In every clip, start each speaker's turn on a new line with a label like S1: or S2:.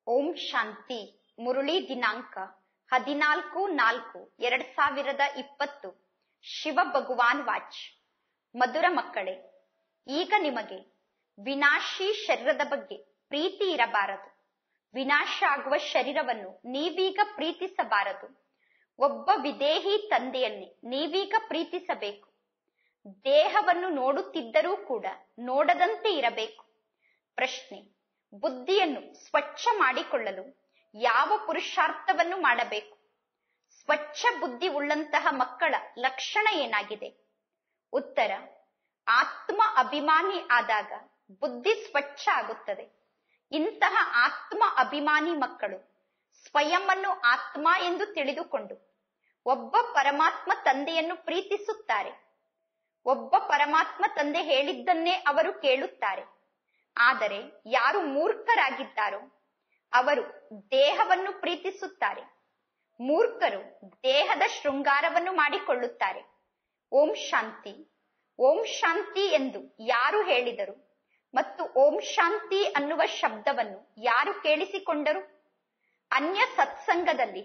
S1: ಓಂ ಶಾಂತಿ ಮುರುಳಿ ದಿನಾಂಕ ಹದಿನಾಲ್ಕು ನಾಲ್ಕು ಎರಡ್ ಸಾವಿರದ ಇಪ್ಪತ್ತು ಶಿವ ಭಗವಾನ್ ವಾಚ್ ಮಧುರ ಮಕ್ಕಳೇ ಈಗ ನಿಮಗೆ ವಿನಾಶಿ ಶರೀರದ ಬಗ್ಗೆ ಪ್ರೀತಿ ಇರಬಾರದು ವಿನಾಶ ಆಗುವ ಶರೀರವನ್ನು ನೀವೀಗ ಪ್ರೀತಿಸಬಾರದು ಒಬ್ಬ ವಿದೇಹಿ ತಂದೆಯನ್ನೇ ನೀವೀಗ ಪ್ರೀತಿಸಬೇಕು ದೇಹವನ್ನು ನೋಡುತ್ತಿದ್ದರೂ ಕೂಡ ನೋಡದಂತೆ ಇರಬೇಕು ಪ್ರಶ್ನೆ ಬುದ್ಧಿಯನ್ನು ಸ್ವಚ್ಛ ಮಾಡಿಕೊಳ್ಳಲು ಯಾವ ಪುರುಷಾರ್ಥವನ್ನು ಮಾಡಬೇಕು ಸ್ವಚ್ಛ ಬುದ್ಧಿ ಉಳ್ಳಂತಹ ಮಕ್ಕಳ ಲಕ್ಷಣ ಏನಾಗಿದೆ ಉತ್ತರ ಆತ್ಮ ಅಭಿಮಾನಿ ಆದಾಗ ಬುದ್ಧಿ ಸ್ವಚ್ಛ ಆಗುತ್ತದೆ ಇಂತಹ ಆತ್ಮ ಅಭಿಮಾನಿ ಮಕ್ಕಳು ಸ್ವಯಂವನ್ನು ಆತ್ಮ ಎಂದು ತಿಳಿದುಕೊಂಡು ಒಬ್ಬ ಪರಮಾತ್ಮ ತಂದೆಯನ್ನು ಪ್ರೀತಿಸುತ್ತಾರೆ ಒಬ್ಬ ಪರಮಾತ್ಮ ತಂದೆ ಹೇಳಿದ್ದನ್ನೇ ಅವರು ಕೇಳುತ್ತಾರೆ ಆದರೆ ಯಾರು ಮೂರ್ಖರಾಗಿದ್ದಾರೋ ಅವರು ದೇಹವನ್ನು ಪ್ರೀತಿಸುತ್ತಾರೆ ಮೂರ್ಖರು ದೇಹದ ಶೃಂಗಾರವನ್ನು ಮಾಡಿಕೊಳ್ಳುತ್ತಾರೆ ಓಂ ಶಾಂತಿ ಓಂ ಶಾಂತಿ ಎಂದು ಯಾರು ಹೇಳಿದರು ಮತ್ತು ಓಂ ಶಾಂತಿ ಅನ್ನುವ ಶಬ್ದವನ್ನು ಯಾರು ಕೇಳಿಸಿಕೊಂಡರು ಅನ್ಯ ಸತ್ಸಂಗದಲ್ಲಿ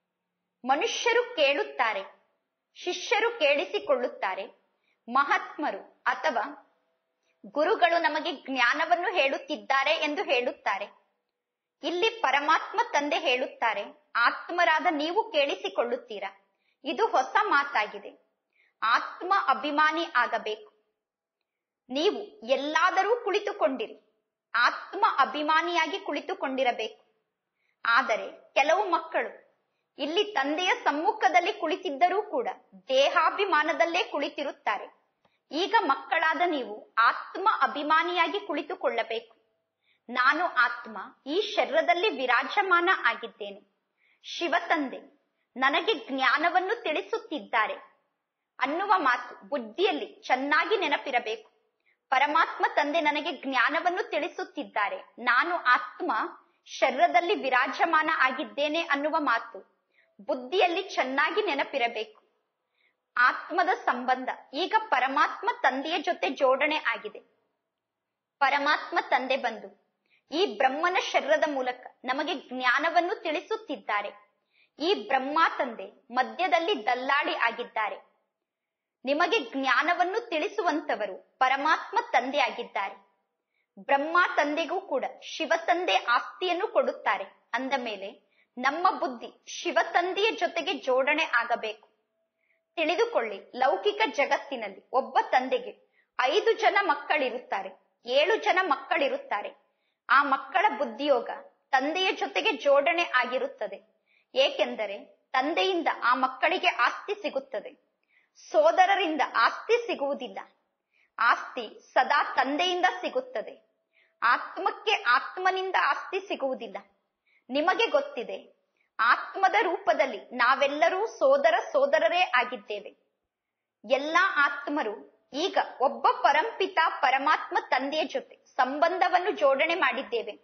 S1: ಮನುಷ್ಯರು ಕೇಳುತ್ತಾರೆ ಶಿಷ್ಯರು ಕೇಳಿಸಿಕೊಳ್ಳುತ್ತಾರೆ ಮಹಾತ್ಮರು ಅಥವಾ ಗುರುಗಳು ನಮಗೆ ಜ್ಞಾನವನ್ನು ಹೇಳುತ್ತಿದ್ದಾರೆ ಎಂದು ಹೇಳುತ್ತಾರೆ ಇಲ್ಲಿ ಪರಮಾತ್ಮ ತಂದೆ ಹೇಳುತ್ತಾರೆ ಆತ್ಮರಾದ ನೀವು ಕೇಳಿಸಿಕೊಳ್ಳುತ್ತೀರಾ ಇದು ಹೊಸ ಮಾತಾಗಿದೆ ಆತ್ಮ ಅಭಿಮಾನಿ ಆಗಬೇಕು ನೀವು ಎಲ್ಲಾದರೂ ಕುಳಿತುಕೊಂಡಿರಿ ಆತ್ಮ ಅಭಿಮಾನಿಯಾಗಿ ಕುಳಿತುಕೊಂಡಿರಬೇಕು ಆದರೆ ಕೆಲವು ಮಕ್ಕಳು ಇಲ್ಲಿ ತಂದೆಯ ಸಮ್ಮುಖದಲ್ಲಿ ಕುಳಿತಿದ್ದರೂ ಕೂಡ ದೇಹಾಭಿಮಾನದಲ್ಲೇ ಕುಳಿತಿರುತ್ತಾರೆ ಈಗ ಮಕ್ಕಳಾದ ನೀವು ಆತ್ಮ ಅಭಿಮಾನಿಯಾಗಿ ಕುಳಿತುಕೊಳ್ಳಬೇಕು ನಾನು ಆತ್ಮ ಈ ಶರೀರದಲ್ಲಿ ವಿರಾಜಮಾನ ಆಗಿದ್ದೇನೆ ಶಿವ ತಂದೆ ನನಗೆ ಜ್ಞಾನವನ್ನು ತಿಳಿಸುತ್ತಿದ್ದಾರೆ ಅನ್ನುವ ಮಾತು ಬುದ್ಧಿಯಲ್ಲಿ ಚೆನ್ನಾಗಿ ನೆನಪಿರಬೇಕು ಪರಮಾತ್ಮ ತಂದೆ ನನಗೆ ಜ್ಞಾನವನ್ನು ತಿಳಿಸುತ್ತಿದ್ದಾರೆ ನಾನು ಆತ್ಮ ಶರೀರದಲ್ಲಿ ವಿರಾಜಮಾನ ಆಗಿದ್ದೇನೆ ಅನ್ನುವ ಮಾತು ಬುದ್ಧಿಯಲ್ಲಿ ಚೆನ್ನಾಗಿ ನೆನಪಿರಬೇಕು ಆತ್ಮದ ಸಂಬಂಧ ಈಗ ಪರಮಾತ್ಮ ತಂದೆಯ ಜೊತೆ ಜೋಡಣೆ ಆಗಿದೆ ಪರಮಾತ್ಮ ತಂದೆ ಬಂದು ಈ ಬ್ರಹ್ಮನ ಶರೀರದ ಮೂಲಕ ನಮಗೆ ಜ್ಞಾನವನ್ನು ತಿಳಿಸುತ್ತಿದ್ದಾರೆ ಈ ಬ್ರಹ್ಮ ತಂದೆ ಮಧ್ಯದಲ್ಲಿ ದಲ್ಲಾಳಿ ಆಗಿದ್ದಾರೆ ನಿಮಗೆ ಜ್ಞಾನವನ್ನು ತಿಳಿಸುವಂತವರು ಪರಮಾತ್ಮ ತಂದೆ ಆಗಿದ್ದಾರೆ ಬ್ರಹ್ಮ ತಂದೆಗೂ ಕೂಡ ಶಿವ ತಂದೆ ಆಸ್ತಿಯನ್ನು ಕೊಡುತ್ತಾರೆ ಅಂದ ಮೇಲೆ ನಮ್ಮ ಬುದ್ಧಿ ಶಿವ ತಂದೆಯ ಜೊತೆಗೆ ಜೋಡಣೆ ಆಗಬೇಕು ತಿಳಿದುಕೊಳ್ಳಿ ಲೌಕಿಕ ಜಗತ್ತಿನಲ್ಲಿ ಒಬ್ಬ ತಂದೆಗೆ ಐದು ಜನ ಮಕ್ಕಳಿರುತ್ತಾರೆ ಏಳು ಜನ ಮಕ್ಕಳಿರುತ್ತಾರೆ ಆ ಮಕ್ಕಳ ಬುದ್ಧಿಯೋಗ ತಂದೆಯ ಜೊತೆಗೆ ಜೋಡಣೆ ಆಗಿರುತ್ತದೆ ಏಕೆಂದರೆ ತಂದೆಯಿಂದ ಆ ಮಕ್ಕಳಿಗೆ ಆಸ್ತಿ ಸಿಗುತ್ತದೆ ಸೋದರರಿಂದ ಆಸ್ತಿ ಸಿಗುವುದಿಲ್ಲ ಆಸ್ತಿ ಸದಾ ತಂದೆಯಿಂದ ಸಿಗುತ್ತದೆ ಆತ್ಮಕ್ಕೆ ಆತ್ಮನಿಂದ ಆಸ್ತಿ ಸಿಗುವುದಿಲ್ಲ ನಿಮಗೆ ಗೊತ್ತಿದೆ ಆತ್ಮದ ರೂಪದಲ್ಲಿ ನಾವೆಲ್ಲರೂ ಸೋದರ ಸೋದರರೇ ಆಗಿದ್ದೇವೆ ಎಲ್ಲಾ ಆತ್ಮರು ಈಗ ಒಬ್ಬ ಪರಂಪಿತ ಪರಮಾತ್ಮ ತಂದೆಯ ಜೊತೆ ಸಂಬಂಧವನ್ನು ಜೋಡಣೆ ಮಾಡಿದ್ದೇವೆ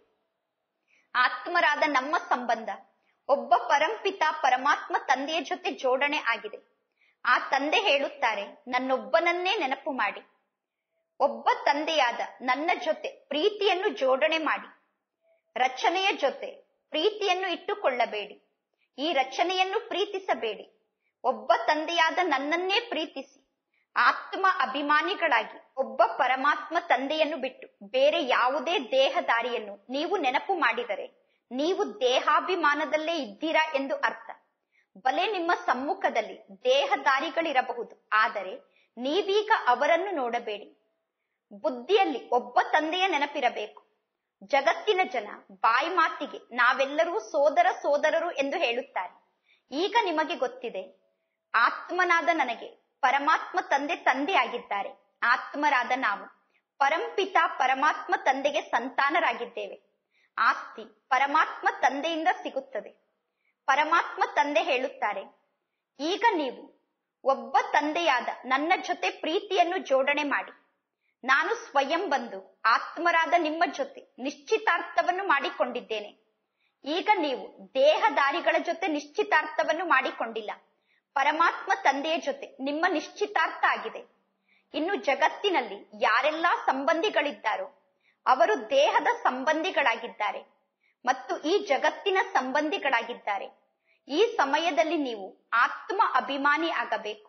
S1: ಆತ್ಮರಾದ ನಮ್ಮ ಸಂಬಂಧ ಒಬ್ಬ ಪರಂಪಿತ ಪರಮಾತ್ಮ ತಂದೆಯ ಜೊತೆ ಜೋಡಣೆ ಆಗಿದೆ ಆ ತಂದೆ ಹೇಳುತ್ತಾರೆ ನನ್ನೊಬ್ಬನನ್ನೇ ನೆನಪು ಮಾಡಿ ಒಬ್ಬ ತಂದೆಯಾದ ನನ್ನ ಜೊತೆ ಪ್ರೀತಿಯನ್ನು ಜೋಡಣೆ ಮಾಡಿ ರಚನೆಯ ಜೊತೆ ಪ್ರೀತಿಯನ್ನು ಇಟ್ಟುಕೊಳ್ಳಬೇಡಿ ಈ ರಚನೆಯನ್ನು ಪ್ರೀತಿಸಬೇಡಿ ಒಬ್ಬ ತಂದೆಯಾದ ನನ್ನನ್ನೇ ಪ್ರೀತಿಸಿ ಆತ್ಮ ಅಭಿಮಾನಿಗಳಾಗಿ ಒಬ್ಬ ಪರಮಾತ್ಮ ತಂದೆಯನ್ನು ಬಿಟ್ಟು ಬೇರೆ ಯಾವುದೇ ದೇಹದಾರಿಯನ್ನು ನೀವು ನೆನಪು ಮಾಡಿದರೆ ನೀವು ದೇಹಾಭಿಮಾನದಲ್ಲೇ ಇದ್ದೀರಾ ಎಂದು ಅರ್ಥ ಬಲೆ ನಿಮ್ಮ ಸಮ್ಮುಖದಲ್ಲಿ ದೇಹದಾರಿಗಳಿರಬಹುದು ಆದರೆ ನೀವೀಗ ಅವರನ್ನು ನೋಡಬೇಡಿ ಬುದ್ಧಿಯಲ್ಲಿ ಒಬ್ಬ ತಂದೆಯ ನೆನಪಿರಬೇಕು ಜಗತ್ತಿನ ಜನ ಬಾಯಿ ಮಾತಿಗೆ ನಾವೆಲ್ಲರೂ ಸೋದರ ಸೋದರರು ಎಂದು ಹೇಳುತ್ತಾರೆ ಈಗ ನಿಮಗೆ ಗೊತ್ತಿದೆ ಆತ್ಮನಾದ ನನಗೆ ಪರಮಾತ್ಮ ತಂದೆ ತಂದೆ ಆಗಿದ್ದಾರೆ ಆತ್ಮರಾದ ನಾವು ಪರಂಪಿತ ಪರಮಾತ್ಮ ತಂದೆಗೆ ಸಂತಾನರಾಗಿದ್ದೇವೆ ಆಸ್ತಿ ಪರಮಾತ್ಮ ತಂದೆಯಿಂದ ಸಿಗುತ್ತದೆ ಪರಮಾತ್ಮ ತಂದೆ ಹೇಳುತ್ತಾರೆ ಈಗ ನೀವು ಒಬ್ಬ ತಂದೆಯಾದ ನನ್ನ ಜೊತೆ ಪ್ರೀತಿಯನ್ನು ಜೋಡಣೆ ಮಾಡಿ ನಾನು ಸ್ವಯಂ ಬಂದು ಆತ್ಮರಾದ ನಿಮ್ಮ ಜೊತೆ ನಿಶ್ಚಿತಾರ್ಥವನ್ನು ಮಾಡಿಕೊಂಡಿದ್ದೇನೆ ಈಗ ನೀವು ದೇಹದಾರಿಗಳ ಜೊತೆ ನಿಶ್ಚಿತಾರ್ಥವನ್ನು ಮಾಡಿಕೊಂಡಿಲ್ಲ ಪರಮಾತ್ಮ ತಂದೆಯ ಜೊತೆ ನಿಮ್ಮ ನಿಶ್ಚಿತಾರ್ಥ ಆಗಿದೆ ಇನ್ನು ಜಗತ್ತಿನಲ್ಲಿ ಯಾರೆಲ್ಲಾ ಸಂಬಂಧಿಗಳಿದ್ದಾರೋ ಅವರು ದೇಹದ ಸಂಬಂಧಿಗಳಾಗಿದ್ದಾರೆ ಮತ್ತು ಈ ಜಗತ್ತಿನ ಸಂಬಂಧಿಗಳಾಗಿದ್ದಾರೆ ಈ ಸಮಯದಲ್ಲಿ ನೀವು ಆತ್ಮ ಅಭಿಮಾನಿ ಆಗಬೇಕು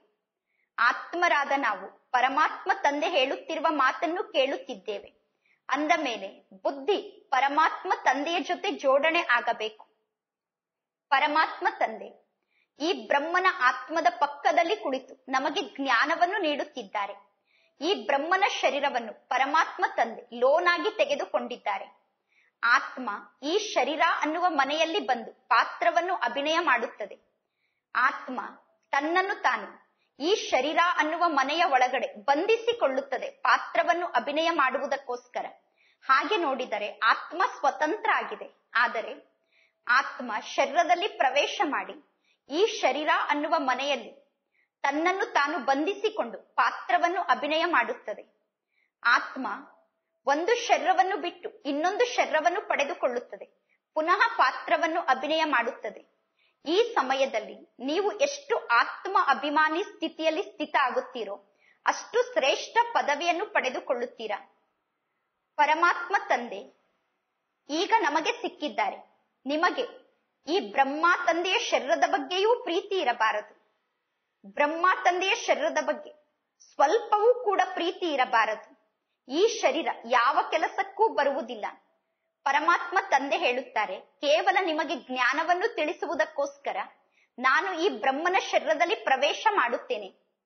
S1: ಆತ್ಮರಾದ ನಾವು ಪರಮಾತ್ಮ ತಂದೆ ಹೇಳುತ್ತಿರುವ ಮಾತನ್ನು ಕೇಳುತ್ತಿದ್ದೇವೆ ಅಂದ ಮೇಲೆ ಬುದ್ಧಿ ಪರಮಾತ್ಮ ತಂದೆಯ ಜೊತೆ ಜೋಡಣೆ ಆಗಬೇಕು ಪರಮಾತ್ಮ ತಂದೆ ಈ ಬ್ರಹ್ಮನ ಆತ್ಮದ ಪಕ್ಕದಲ್ಲಿ ಕುಳಿತು ನಮಗೆ ಜ್ಞಾನವನ್ನು ನೀಡುತ್ತಿದ್ದಾರೆ ಈ ಬ್ರಹ್ಮನ ಶರೀರವನ್ನು ಪರಮಾತ್ಮ ತಂದೆ ಲೋನಾಗಿ ತೆಗೆದುಕೊಂಡಿದ್ದಾರೆ ಆತ್ಮ ಈ ಶರೀರ ಅನ್ನುವ ಮನೆಯಲ್ಲಿ ಬಂದು ಪಾತ್ರವನ್ನು ಅಭಿನಯ ಮಾಡುತ್ತದೆ ಆತ್ಮ ತನ್ನನ್ನು ತಾನು ಈ ಶರೀರ ಅನ್ನುವ ಮನೆಯ ಒಳಗಡೆ ಬಂಧಿಸಿಕೊಳ್ಳುತ್ತದೆ ಪಾತ್ರವನ್ನು ಅಭಿನಯ ಮಾಡುವುದಕ್ಕೋಸ್ಕರ ಹಾಗೆ ನೋಡಿದರೆ ಆತ್ಮ ಸ್ವತಂತ್ರ ಆಗಿದೆ ಆದರೆ ಆತ್ಮ ಶರೀರದಲ್ಲಿ ಪ್ರವೇಶ ಮಾಡಿ ಈ ಶರೀರ ಅನ್ನುವ ಮನೆಯಲ್ಲಿ ತನ್ನನ್ನು ತಾನು ಬಂಧಿಸಿಕೊಂಡು ಪಾತ್ರವನ್ನು ಅಭಿನಯ ಮಾಡುತ್ತದೆ ಆತ್ಮ ಒಂದು ಶರೀರವನ್ನು ಬಿಟ್ಟು ಇನ್ನೊಂದು ಶರೀರವನ್ನು ಪಡೆದುಕೊಳ್ಳುತ್ತದೆ ಪುನಃ ಪಾತ್ರವನ್ನು ಅಭಿನಯ ಮಾಡುತ್ತದೆ ಈ ಸಮಯದಲ್ಲಿ ನೀವು ಎಷ್ಟು ಆತ್ಮ ಅಭಿಮಾನಿ ಸ್ಥಿತಿಯಲ್ಲಿ ಸ್ಥಿತ ಆಗುತ್ತೀರೋ ಅಷ್ಟು ಶ್ರೇಷ್ಠ ಪದವಿಯನ್ನು ಪಡೆದುಕೊಳ್ಳುತ್ತೀರಾ ಪರಮಾತ್ಮ ತಂದೆ ಈಗ ನಮಗೆ ಸಿಕ್ಕಿದ್ದಾರೆ ನಿಮಗೆ ಈ ಬ್ರಹ್ಮ ತಂದೆಯ ಶರೀರದ ಬಗ್ಗೆಯೂ ಪ್ರೀತಿ ಇರಬಾರದು ಬ್ರಹ್ಮ ತಂದೆಯ ಶರೀರದ ಬಗ್ಗೆ ಸ್ವಲ್ಪವೂ ಕೂಡ ಪ್ರೀತಿ ಇರಬಾರದು ಈ ಶರೀರ ಯಾವ ಕೆಲಸಕ್ಕೂ ಬರುವುದಿಲ್ಲ ಪರಮಾತ್ಮ ತಂದೆ ಹೇಳುತ್ತಾರೆ ಕೇವಲ ನಿಮಗೆ ಜ್ಞಾನವನ್ನು ತಿಳಿಸುವುದಕ್ಕೋಸ್ಕರ ನಾನು ಈ ಬ್ರಹ್ಮನ ಶರೀರದಲ್ಲಿ ಪ್ರವೇಶ ಮಾಡುತ್ತೇನೆ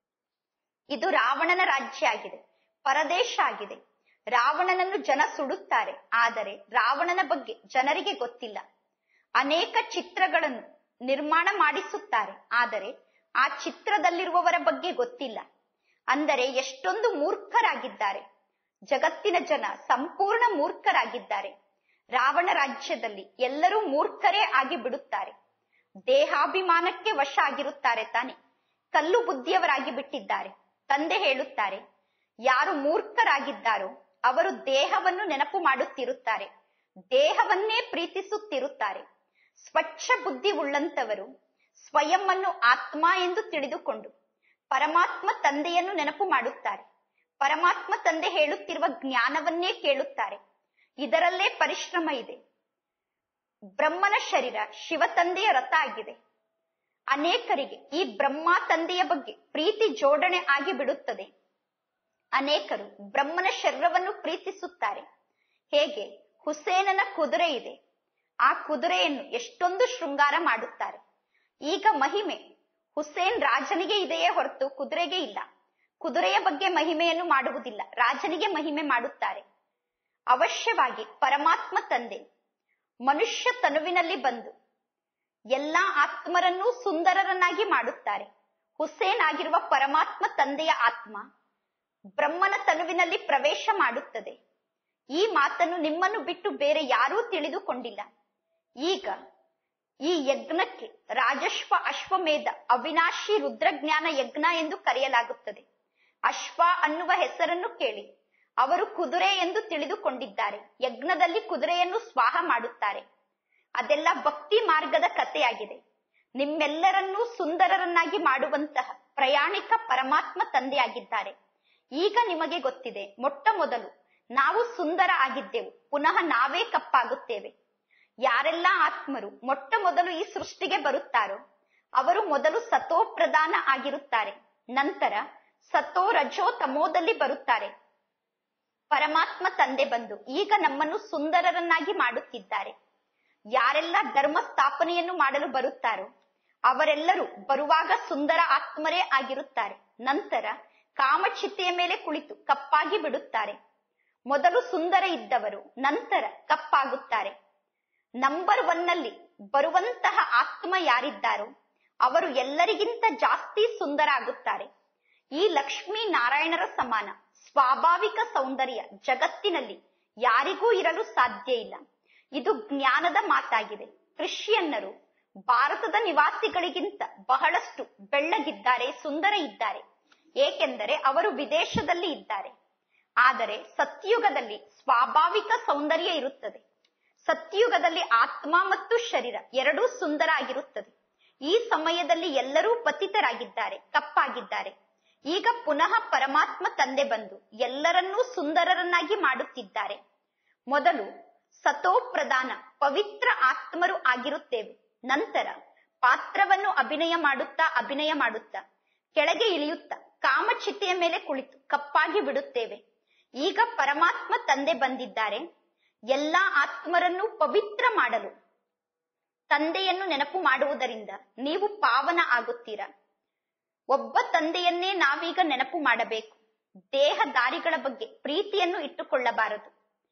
S1: ಇದು ರಾವಣನ ರಾಜ್ಯ ಆಗಿದೆ ಪರದೇಶ ಆಗಿದೆ ರಾವಣನನ್ನು ಜನ ಸುಡುತ್ತಾರೆ ಆದರೆ ರಾವಣನ ಬಗ್ಗೆ ಜನರಿಗೆ ಗೊತ್ತಿಲ್ಲ ಅನೇಕ ಚಿತ್ರಗಳನ್ನು ನಿರ್ಮಾಣ ಮಾಡಿಸುತ್ತಾರೆ ಆದರೆ ಆ ಚಿತ್ರದಲ್ಲಿರುವವರ ಬಗ್ಗೆ ಗೊತ್ತಿಲ್ಲ ಅಂದರೆ ಎಷ್ಟೊಂದು ಮೂರ್ಖರಾಗಿದ್ದಾರೆ ಜಗತ್ತಿನ ಜನ ಸಂಪೂರ್ಣ ಮೂರ್ಖರಾಗಿದ್ದಾರೆ ರಾವಣ ರಾಜ್ಯದಲ್ಲಿ ಎಲ್ಲರೂ ಮೂರ್ಖರೇ ಆಗಿ ಬಿಡುತ್ತಾರೆ ದೇಹಾಭಿಮಾನಕ್ಕೆ ವಶ ಆಗಿರುತ್ತಾರೆ ತಾನೆ ಕಲ್ಲು ಬುದ್ಧಿಯವರಾಗಿ ಬಿಟ್ಟಿದ್ದಾರೆ ತಂದೆ ಹೇಳುತ್ತಾರೆ ಯಾರು ಮೂರ್ಖರಾಗಿದ್ದಾರೋ ಅವರು ದೇಹವನ್ನು ನೆನಪು ಮಾಡುತ್ತಿರುತ್ತಾರೆ ದೇಹವನ್ನೇ ಪ್ರೀತಿಸುತ್ತಿರುತ್ತಾರೆ ಸ್ವಚ್ಛ ಬುದ್ಧಿ ಉಳ್ಳಂತವರು ಸ್ವಯಂ ಅನ್ನು ಆತ್ಮ ಎಂದು ತಿಳಿದುಕೊಂಡು ಪರಮಾತ್ಮ ತಂದೆಯನ್ನು ನೆನಪು ಮಾಡುತ್ತಾರೆ ಪರಮಾತ್ಮ ತಂದೆ ಹೇಳುತ್ತಿರುವ ಜ್ಞಾನವನ್ನೇ ಕೇಳುತ್ತಾರೆ ಇದರಲ್ಲೇ ಪರಿಶ್ರಮ ಇದೆ ಬ್ರಹ್ಮನ ಶರೀರ ಶಿವ ತಂದೆಯ ರಥ ಆಗಿದೆ ಅನೇಕರಿಗೆ ಈ ಬ್ರಹ್ಮ ತಂದೆಯ ಬಗ್ಗೆ ಪ್ರೀತಿ ಜೋಡಣೆ ಆಗಿ ಬಿಡುತ್ತದೆ ಅನೇಕರು ಬ್ರಹ್ಮನ ಶರೀರವನ್ನು ಪ್ರೀತಿಸುತ್ತಾರೆ ಹೇಗೆ ಹುಸೇನನ ಕುದುರೆ ಇದೆ ಆ ಕುದುರೆಯನ್ನು ಎಷ್ಟೊಂದು ಶೃಂಗಾರ ಮಾಡುತ್ತಾರೆ ಈಗ ಮಹಿಮೆ ಹುಸೇನ್ ರಾಜನಿಗೆ ಇದೆಯೇ ಹೊರತು ಕುದುರೆಗೆ ಇಲ್ಲ ಕುದುರೆಯ ಬಗ್ಗೆ ಮಹಿಮೆಯನ್ನು ಮಾಡುವುದಿಲ್ಲ ರಾಜನಿಗೆ ಮಹಿಮೆ ಮಾಡುತ್ತಾರೆ ಅವಶ್ಯವಾಗಿ ಪರಮಾತ್ಮ ತಂದೆ ಮನುಷ್ಯ ತನುವಿನಲ್ಲಿ ಬಂದು ಎಲ್ಲಾ ಆತ್ಮರನ್ನೂ ಸುಂದರರನ್ನಾಗಿ ಮಾಡುತ್ತಾರೆ ಹುಸೇನ್ ಆಗಿರುವ ಪರಮಾತ್ಮ ತಂದೆಯ ಆತ್ಮ ಬ್ರಹ್ಮನ ತನುವಿನಲ್ಲಿ ಪ್ರವೇಶ ಮಾಡುತ್ತದೆ ಈ ಮಾತನ್ನು ನಿಮ್ಮನ್ನು ಬಿಟ್ಟು ಬೇರೆ ಯಾರೂ ತಿಳಿದುಕೊಂಡಿಲ್ಲ ಈಗ ಈ ಯಜ್ಞಕ್ಕೆ ರಾಜಶ್ವ ಅಶ್ವಮೇಧ ಅವಿನಾಶಿ ರುದ್ರಜ್ಞಾನ ಯಜ್ಞ ಎಂದು ಕರೆಯಲಾಗುತ್ತದೆ ಅಶ್ವ ಅನ್ನುವ ಹೆಸರನ್ನು ಕೇಳಿ ಅವರು ಕುದುರೆ ಎಂದು ತಿಳಿದುಕೊಂಡಿದ್ದಾರೆ ಯಜ್ಞದಲ್ಲಿ ಕುದುರೆಯನ್ನು ಸ್ವಾಹ ಮಾಡುತ್ತಾರೆ ಅದೆಲ್ಲ ಭಕ್ತಿ ಮಾರ್ಗದ ಕಥೆಯಾಗಿದೆ ನಿಮ್ಮೆಲ್ಲರನ್ನೂ ಸುಂದರರನ್ನಾಗಿ ಮಾಡುವಂತಹ ಪ್ರಯಾಣಿಕ ಪರಮಾತ್ಮ ತಂದೆಯಾಗಿದ್ದಾರೆ ಈಗ ನಿಮಗೆ ಗೊತ್ತಿದೆ ಮೊಟ್ಟ ಮೊದಲು ನಾವು ಸುಂದರ ಆಗಿದ್ದೆವು ಪುನಃ ನಾವೇ ಕಪ್ಪಾಗುತ್ತೇವೆ ಯಾರೆಲ್ಲ ಆತ್ಮರು ಮೊಟ್ಟ ಮೊದಲು ಈ ಸೃಷ್ಟಿಗೆ ಬರುತ್ತಾರೋ ಅವರು ಮೊದಲು ಸತೋ ಪ್ರಧಾನ ಆಗಿರುತ್ತಾರೆ ನಂತರ ಸತೋ ರಜೋ ತಮೋದಲ್ಲಿ ಬರುತ್ತಾರೆ ಪರಮಾತ್ಮ ತಂದೆ ಬಂದು ಈಗ ನಮ್ಮನ್ನು ಸುಂದರರನ್ನಾಗಿ ಮಾಡುತ್ತಿದ್ದಾರೆ ಯಾರೆಲ್ಲ ಧರ್ಮ ಸ್ಥಾಪನೆಯನ್ನು ಮಾಡಲು ಬರುತ್ತಾರೋ ಅವರೆಲ್ಲರೂ ಬರುವಾಗ ಸುಂದರ ಆತ್ಮರೇ ಆಗಿರುತ್ತಾರೆ ನಂತರ ಕಾಮಚಿತೆಯ ಮೇಲೆ ಕುಳಿತು ಕಪ್ಪಾಗಿ ಬಿಡುತ್ತಾರೆ ಮೊದಲು ಸುಂದರ ಇದ್ದವರು ನಂತರ ಕಪ್ಪಾಗುತ್ತಾರೆ ನಂಬರ್ ಒನ್ನಲ್ಲಿ ಬರುವಂತಹ ಆತ್ಮ ಯಾರಿದ್ದಾರೋ ಅವರು ಎಲ್ಲರಿಗಿಂತ ಜಾಸ್ತಿ ಸುಂದರ ಆಗುತ್ತಾರೆ ಈ ಲಕ್ಷ್ಮೀ ನಾರಾಯಣರ ಸಮಾನ ಸ್ವಾಭಾವಿಕ ಸೌಂದರ್ಯ ಜಗತ್ತಿನಲ್ಲಿ ಯಾರಿಗೂ ಇರಲು ಸಾಧ್ಯ ಇಲ್ಲ ಇದು ಜ್ಞಾನದ ಮಾತಾಗಿದೆ ಕ್ರಿಶ್ಚಿಯನ್ನರು ಭಾರತದ ನಿವಾಸಿಗಳಿಗಿಂತ ಬಹಳಷ್ಟು ಬೆಳ್ಳಗಿದ್ದಾರೆ ಸುಂದರ ಇದ್ದಾರೆ ಏಕೆಂದರೆ ಅವರು ವಿದೇಶದಲ್ಲಿ ಇದ್ದಾರೆ ಆದರೆ ಸತ್ಯುಗದಲ್ಲಿ ಸ್ವಾಭಾವಿಕ ಸೌಂದರ್ಯ ಇರುತ್ತದೆ ಸತ್ಯುಗದಲ್ಲಿ ಆತ್ಮ ಮತ್ತು ಶರೀರ ಎರಡೂ ಸುಂದರ ಆಗಿರುತ್ತದೆ ಈ ಸಮಯದಲ್ಲಿ ಎಲ್ಲರೂ ಪತಿತರಾಗಿದ್ದಾರೆ ಕಪ್ಪಾಗಿದ್ದಾರೆ ಈಗ ಪುನಃ ಪರಮಾತ್ಮ ತಂದೆ ಬಂದು ಎಲ್ಲರನ್ನೂ ಸುಂದರರನ್ನಾಗಿ ಮಾಡುತ್ತಿದ್ದಾರೆ ಮೊದಲು ಸತೋ ಪ್ರಧಾನ ಪವಿತ್ರ ಆತ್ಮರು ಆಗಿರುತ್ತೇವೆ ನಂತರ ಪಾತ್ರವನ್ನು ಅಭಿನಯ ಮಾಡುತ್ತಾ ಅಭಿನಯ ಮಾಡುತ್ತಾ ಕೆಳಗೆ ಇಳಿಯುತ್ತಾ ಕಾಮಚಿತೆಯ ಮೇಲೆ ಕುಳಿತು ಕಪ್ಪಾಗಿ ಬಿಡುತ್ತೇವೆ ಈಗ ಪರಮಾತ್ಮ ತಂದೆ ಬಂದಿದ್ದಾರೆ ಎಲ್ಲಾ ಆತ್ಮರನ್ನು ಪವಿತ್ರ ಮಾಡಲು ತಂದೆಯನ್ನು ನೆನಪು ಮಾಡುವುದರಿಂದ ನೀವು ಪಾವನ ಆಗುತ್ತೀರಾ ಒಬ್ಬ ತಂದೆಯನ್ನೇ ನಾವೀಗ ನೆನಪು ಮಾಡಬೇಕು ದೇಹ ದಾರಿಗಳ ಬಗ್ಗೆ ಪ್ರೀತಿಯನ್ನು ಇಟ್ಟುಕೊಳ್ಳಬಾರದು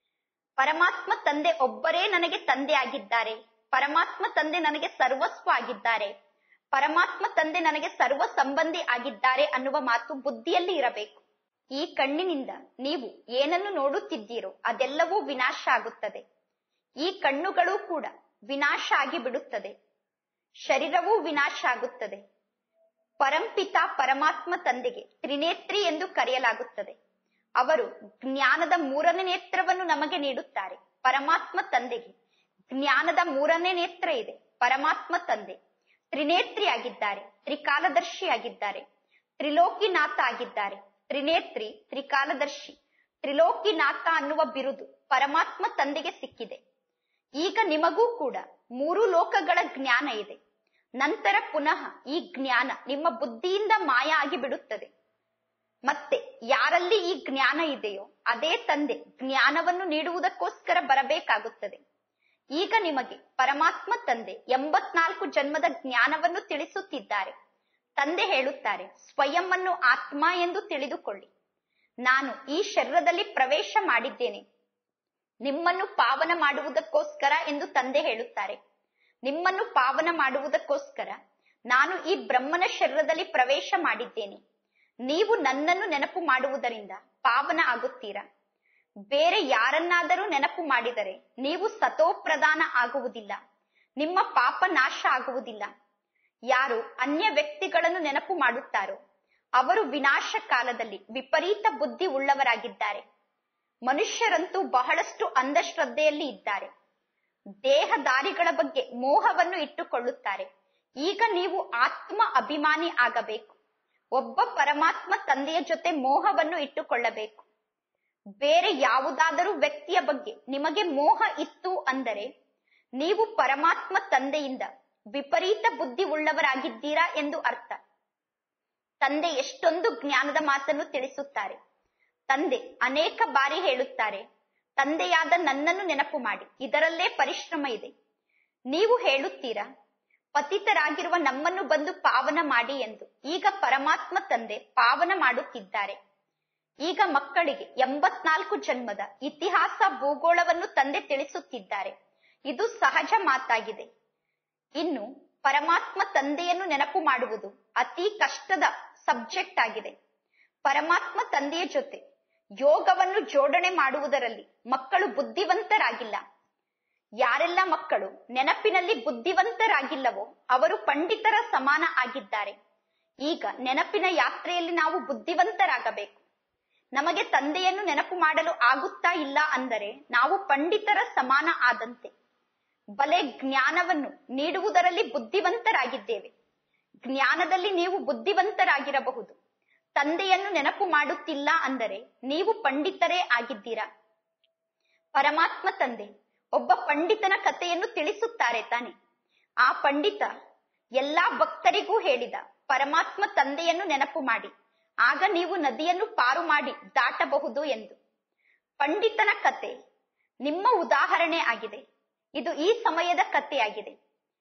S1: ಪರಮಾತ್ಮ ತಂದೆ ಒಬ್ಬರೇ ನನಗೆ ತಂದೆ ಆಗಿದ್ದಾರೆ ಪರಮಾತ್ಮ ತಂದೆ ನನಗೆ ಸರ್ವಸ್ವ ಆಗಿದ್ದಾರೆ ಪರಮಾತ್ಮ ತಂದೆ ನನಗೆ ಸರ್ವ ಸಂಬಂಧಿ ಆಗಿದ್ದಾರೆ ಅನ್ನುವ ಮಾತು ಬುದ್ಧಿಯಲ್ಲಿ ಇರಬೇಕು ಈ ಕಣ್ಣಿನಿಂದ ನೀವು ಏನನ್ನು ನೋಡುತ್ತಿದ್ದೀರೋ ಅದೆಲ್ಲವೂ ವಿನಾಶ ಆಗುತ್ತದೆ ಈ ಕಣ್ಣುಗಳು ಕೂಡ ವಿನಾಶ ಆಗಿ ಬಿಡುತ್ತದೆ ಶರೀರವೂ ವಿನಾಶ ಆಗುತ್ತದೆ ಪರಂಪಿತ ಪರಮಾತ್ಮ ತಂದೆಗೆ ತ್ರಿನೇತ್ರಿ ಎಂದು ಕರೆಯಲಾಗುತ್ತದೆ ಅವರು ಜ್ಞಾನದ ಮೂರನೇ ನೇತ್ರವನ್ನು ನಮಗೆ ನೀಡುತ್ತಾರೆ ಪರಮಾತ್ಮ ತಂದೆಗೆ ಜ್ಞಾನದ ಮೂರನೇ ನೇತ್ರ ಇದೆ ಪರಮಾತ್ಮ ತಂದೆ ತ್ರಿನೇತ್ರಿ ಆಗಿದ್ದಾರೆ ತ್ರಿಕಾಲದರ್ಶಿ ಆಗಿದ್ದಾರೆ ತ್ರಿಲೋಕಿನಾಥ ಆಗಿದ್ದಾರೆ ತ್ರಿನೇತ್ರಿ ತ್ರಿಕಾಲದರ್ಶಿ ತ್ರಿಲೋಕಿನಾಥ ಅನ್ನುವ ಬಿರುದು ಪರಮಾತ್ಮ ತಂದೆಗೆ ಸಿಕ್ಕಿದೆ ಈಗ ನಿಮಗೂ ಕೂಡ ಮೂರು ಲೋಕಗಳ ಜ್ಞಾನ ಇದೆ ನಂತರ ಪುನಃ ಈ ಜ್ಞಾನ ನಿಮ್ಮ ಬುದ್ಧಿಯಿಂದ ಮಾಯ ಆಗಿ ಬಿಡುತ್ತದೆ ಮತ್ತೆ ಯಾರಲ್ಲಿ ಈ ಜ್ಞಾನ ಇದೆಯೋ ಅದೇ ತಂದೆ ಜ್ಞಾನವನ್ನು ನೀಡುವುದಕ್ಕೋಸ್ಕರ ಬರಬೇಕಾಗುತ್ತದೆ ಈಗ ನಿಮಗೆ ಪರಮಾತ್ಮ ತಂದೆ ಎಂಬತ್ನಾಲ್ಕು ಜನ್ಮದ ಜ್ಞಾನವನ್ನು ತಿಳಿಸುತ್ತಿದ್ದಾರೆ ತಂದೆ ಹೇಳುತ್ತಾರೆ ಸ್ವಯಂ ಅನ್ನು ಆತ್ಮ ಎಂದು ತಿಳಿದುಕೊಳ್ಳಿ ನಾನು ಈ ಶರೀರದಲ್ಲಿ ಪ್ರವೇಶ ಮಾಡಿದ್ದೇನೆ ನಿಮ್ಮನ್ನು ಪಾವನ ಮಾಡುವುದಕ್ಕೋಸ್ಕರ ಎಂದು ತಂದೆ ಹೇಳುತ್ತಾರೆ ನಿಮ್ಮನ್ನು ಪಾವನ ಮಾಡುವುದಕ್ಕೋಸ್ಕರ ನಾನು ಈ ಬ್ರಹ್ಮನ ಶರೀರದಲ್ಲಿ ಪ್ರವೇಶ ಮಾಡಿದ್ದೇನೆ ನೀವು ನನ್ನನ್ನು ನೆನಪು ಮಾಡುವುದರಿಂದ ಪಾವನ ಆಗುತ್ತೀರಾ ಬೇರೆ ಯಾರನ್ನಾದರೂ ನೆನಪು ಮಾಡಿದರೆ ನೀವು ಸತೋಪ್ರಧಾನ ಆಗುವುದಿಲ್ಲ ನಿಮ್ಮ ಪಾಪ ನಾಶ ಆಗುವುದಿಲ್ಲ ಯಾರು ಅನ್ಯ ವ್ಯಕ್ತಿಗಳನ್ನು ನೆನಪು ಮಾಡುತ್ತಾರೋ ಅವರು ವಿನಾಶ ಕಾಲದಲ್ಲಿ ವಿಪರೀತ ಬುದ್ಧಿ ಉಳ್ಳವರಾಗಿದ್ದಾರೆ ಮನುಷ್ಯರಂತೂ ಬಹಳಷ್ಟು ಅಂಧಶ್ರದ್ಧೆಯಲ್ಲಿ ಇದ್ದಾರೆ ದೇಹದಾರಿಗಳ ಬಗ್ಗೆ ಮೋಹವನ್ನು ಇಟ್ಟುಕೊಳ್ಳುತ್ತಾರೆ ಈಗ ನೀವು ಆತ್ಮ ಅಭಿಮಾನಿ ಆಗಬೇಕು ಒಬ್ಬ ಪರಮಾತ್ಮ ತಂದೆಯ ಜೊತೆ ಮೋಹವನ್ನು ಇಟ್ಟುಕೊಳ್ಳಬೇಕು ಬೇರೆ ಯಾವುದಾದರೂ ವ್ಯಕ್ತಿಯ ಬಗ್ಗೆ ನಿಮಗೆ ಮೋಹ ಇತ್ತು ಅಂದರೆ ನೀವು ಪರಮಾತ್ಮ ತಂದೆಯಿಂದ ವಿಪರೀತ ಬುದ್ಧಿ ಉಳ್ಳವರಾಗಿದ್ದೀರಾ ಎಂದು ಅರ್ಥ ತಂದೆ ಎಷ್ಟೊಂದು ಜ್ಞಾನದ ಮಾತನ್ನು ತಿಳಿಸುತ್ತಾರೆ ತಂದೆ ಅನೇಕ ಬಾರಿ ಹೇಳುತ್ತಾರೆ ತಂದೆಯಾದ ನನ್ನನ್ನು ನೆನಪು ಮಾಡಿ ಇದರಲ್ಲೇ ಪರಿಶ್ರಮ ಇದೆ ನೀವು ಹೇಳುತ್ತೀರಾ ಪತಿತರಾಗಿರುವ ನಮ್ಮನ್ನು ಬಂದು ಪಾವನ ಮಾಡಿ ಎಂದು ಈಗ ಪರಮಾತ್ಮ ತಂದೆ ಪಾವನ ಮಾಡುತ್ತಿದ್ದಾರೆ ಈಗ ಮಕ್ಕಳಿಗೆ ಎಂಬತ್ನಾಲ್ಕು ಜನ್ಮದ ಇತಿಹಾಸ ಭೂಗೋಳವನ್ನು ತಂದೆ ತಿಳಿಸುತ್ತಿದ್ದಾರೆ ಇದು ಸಹಜ ಮಾತಾಗಿದೆ ಇನ್ನು ಪರಮಾತ್ಮ ತಂದೆಯನ್ನು ನೆನಪು ಮಾಡುವುದು ಅತಿ ಕಷ್ಟದ ಸಬ್ಜೆಕ್ಟ್ ಆಗಿದೆ ಪರಮಾತ್ಮ ತಂದೆಯ ಜೊತೆ ಯೋಗವನ್ನು ಜೋಡಣೆ ಮಾಡುವುದರಲ್ಲಿ ಮಕ್ಕಳು ಬುದ್ಧಿವಂತರಾಗಿಲ್ಲ ಯಾರೆಲ್ಲ ಮಕ್ಕಳು ನೆನಪಿನಲ್ಲಿ ಬುದ್ಧಿವಂತರಾಗಿಲ್ಲವೋ ಅವರು ಪಂಡಿತರ ಸಮಾನ ಆಗಿದ್ದಾರೆ ಈಗ ನೆನಪಿನ ಯಾತ್ರೆಯಲ್ಲಿ ನಾವು ಬುದ್ಧಿವಂತರಾಗಬೇಕು ನಮಗೆ ತಂದೆಯನ್ನು ನೆನಪು ಮಾಡಲು ಆಗುತ್ತಾ ಇಲ್ಲ ಅಂದರೆ ನಾವು ಪಂಡಿತರ ಸಮಾನ ಆದಂತೆ ಬಲೆ ಜ್ಞಾನವನ್ನು ನೀಡುವುದರಲ್ಲಿ ಬುದ್ಧಿವಂತರಾಗಿದ್ದೇವೆ ಜ್ಞಾನದಲ್ಲಿ ನೀವು ಬುದ್ಧಿವಂತರಾಗಿರಬಹುದು ತಂದೆಯನ್ನು ನೆನಪು ಮಾಡುತ್ತಿಲ್ಲ ಅಂದರೆ ನೀವು ಪಂಡಿತರೇ ಆಗಿದ್ದೀರಾ ಪರಮಾತ್ಮ ತಂದೆ ಒಬ್ಬ ಪಂಡಿತನ ಕಥೆಯನ್ನು ತಿಳಿಸುತ್ತಾರೆ ತಾನೆ ಆ ಪಂಡಿತ ಎಲ್ಲಾ ಭಕ್ತರಿಗೂ ಹೇಳಿದ ಪರಮಾತ್ಮ ತಂದೆಯನ್ನು ನೆನಪು ಮಾಡಿ ಆಗ ನೀವು ನದಿಯನ್ನು ಪಾರು ಮಾಡಿ ದಾಟಬಹುದು ಎಂದು ಪಂಡಿತನ ಕತೆ ನಿಮ್ಮ ಉದಾಹರಣೆ ಆಗಿದೆ ಇದು ಈ ಸಮಯದ ಕಥೆಯಾಗಿದೆ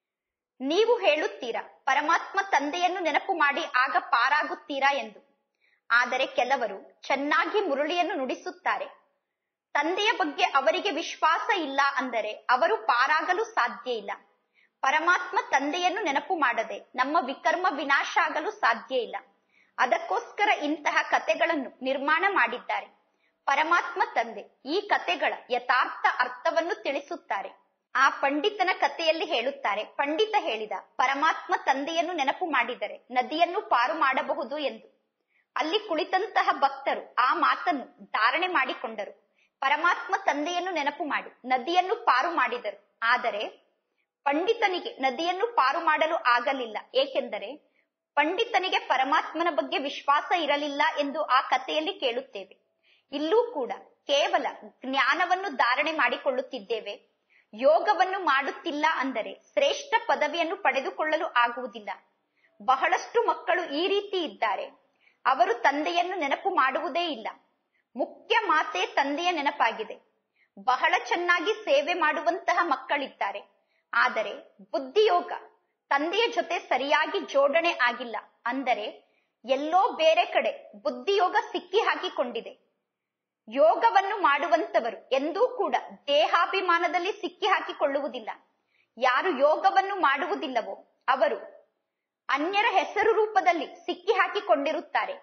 S1: ನೀವು ಹೇಳುತ್ತೀರಾ ಪರಮಾತ್ಮ ತಂದೆಯನ್ನು ನೆನಪು ಮಾಡಿ ಆಗ ಪಾರಾಗುತ್ತೀರಾ ಎಂದು ಆದರೆ ಕೆಲವರು ಚೆನ್ನಾಗಿ ಮುರುಳಿಯನ್ನು ನುಡಿಸುತ್ತಾರೆ ತಂದೆಯ ಬಗ್ಗೆ ಅವರಿಗೆ ವಿಶ್ವಾಸ ಇಲ್ಲ ಅಂದರೆ ಅವರು ಪಾರಾಗಲು ಸಾಧ್ಯ ಇಲ್ಲ ಪರಮಾತ್ಮ ತಂದೆಯನ್ನು ನೆನಪು ಮಾಡದೆ ನಮ್ಮ ವಿಕರ್ಮ ವಿನಾಶ ಆಗಲು ಸಾಧ್ಯ ಇಲ್ಲ ಅದಕ್ಕೋಸ್ಕರ ಇಂತಹ ಕತೆಗಳನ್ನು ನಿರ್ಮಾಣ ಮಾಡಿದ್ದಾರೆ ಪರಮಾತ್ಮ ತಂದೆ ಈ ಕತೆಗಳ ಯಥಾರ್ಥ ಅರ್ಥವನ್ನು ತಿಳಿಸುತ್ತಾರೆ ಆ ಪಂಡಿತನ ಕಥೆಯಲ್ಲಿ ಹೇಳುತ್ತಾರೆ ಪಂಡಿತ ಹೇಳಿದ ಪರಮಾತ್ಮ ತಂದೆಯನ್ನು ನೆನಪು ಮಾಡಿದರೆ ನದಿಯನ್ನು ಪಾರು ಮಾಡಬಹುದು ಎಂದು ಅಲ್ಲಿ ಕುಳಿತಂತಹ ಭಕ್ತರು ಆ ಮಾತನ್ನು ಧಾರಣೆ ಮಾಡಿಕೊಂಡರು ಪರಮಾತ್ಮ ತಂದೆಯನ್ನು ನೆನಪು ಮಾಡಿ ನದಿಯನ್ನು ಪಾರು ಮಾಡಿದರು ಆದರೆ ಪಂಡಿತನಿಗೆ ನದಿಯನ್ನು ಪಾರು ಮಾಡಲು ಆಗಲಿಲ್ಲ ಏಕೆಂದರೆ ಪಂಡಿತನಿಗೆ ಪರಮಾತ್ಮನ ಬಗ್ಗೆ ವಿಶ್ವಾಸ ಇರಲಿಲ್ಲ ಎಂದು ಆ ಕಥೆಯಲ್ಲಿ ಕೇಳುತ್ತೇವೆ ಇಲ್ಲೂ ಕೂಡ ಕೇವಲ ಜ್ಞಾನವನ್ನು ಧಾರಣೆ ಮಾಡಿಕೊಳ್ಳುತ್ತಿದ್ದೇವೆ ಯೋಗವನ್ನು ಮಾಡುತ್ತಿಲ್ಲ ಅಂದರೆ ಶ್ರೇಷ್ಠ ಪದವಿಯನ್ನು ಪಡೆದುಕೊಳ್ಳಲು ಆಗುವುದಿಲ್ಲ ಬಹಳಷ್ಟು ಮಕ್ಕಳು ಈ ರೀತಿ ಇದ್ದಾರೆ ಅವರು ತಂದೆಯನ್ನು ನೆನಪು ಮಾಡುವುದೇ ಇಲ್ಲ ಮುಖ್ಯ ಮಾತೆ ತಂದೆಯ ನೆನಪಾಗಿದೆ ಬಹಳ ಚೆನ್ನಾಗಿ ಸೇವೆ ಮಾಡುವಂತಹ ಮಕ್ಕಳಿದ್ದಾರೆ ಆದರೆ ಬುದ್ಧಿಯೋಗ ತಂದೆಯ ಜೊತೆ ಸರಿಯಾಗಿ ಜೋಡಣೆ ಆಗಿಲ್ಲ ಅಂದರೆ ಎಲ್ಲೋ ಬೇರೆ ಕಡೆ ಬುದ್ಧಿಯೋಗ ಸಿಕ್ಕಿ ಹಾಕಿಕೊಂಡಿದೆ ಯೋಗವನ್ನು ಮಾಡುವಂತವರು ಎಂದೂ ಕೂಡ ದೇಹಾಭಿಮಾನದಲ್ಲಿ ಸಿಕ್ಕಿ ಹಾಕಿಕೊಳ್ಳುವುದಿಲ್ಲ ಯಾರು ಯೋಗವನ್ನು ಮಾಡುವುದಿಲ್ಲವೋ ಅವರು ಅನ್ಯರ ಹೆಸರು ರೂಪದಲ್ಲಿ ಸಿಕ್ಕಿ ಹಾಕಿಕೊಂಡಿರುತ್ತಾರೆ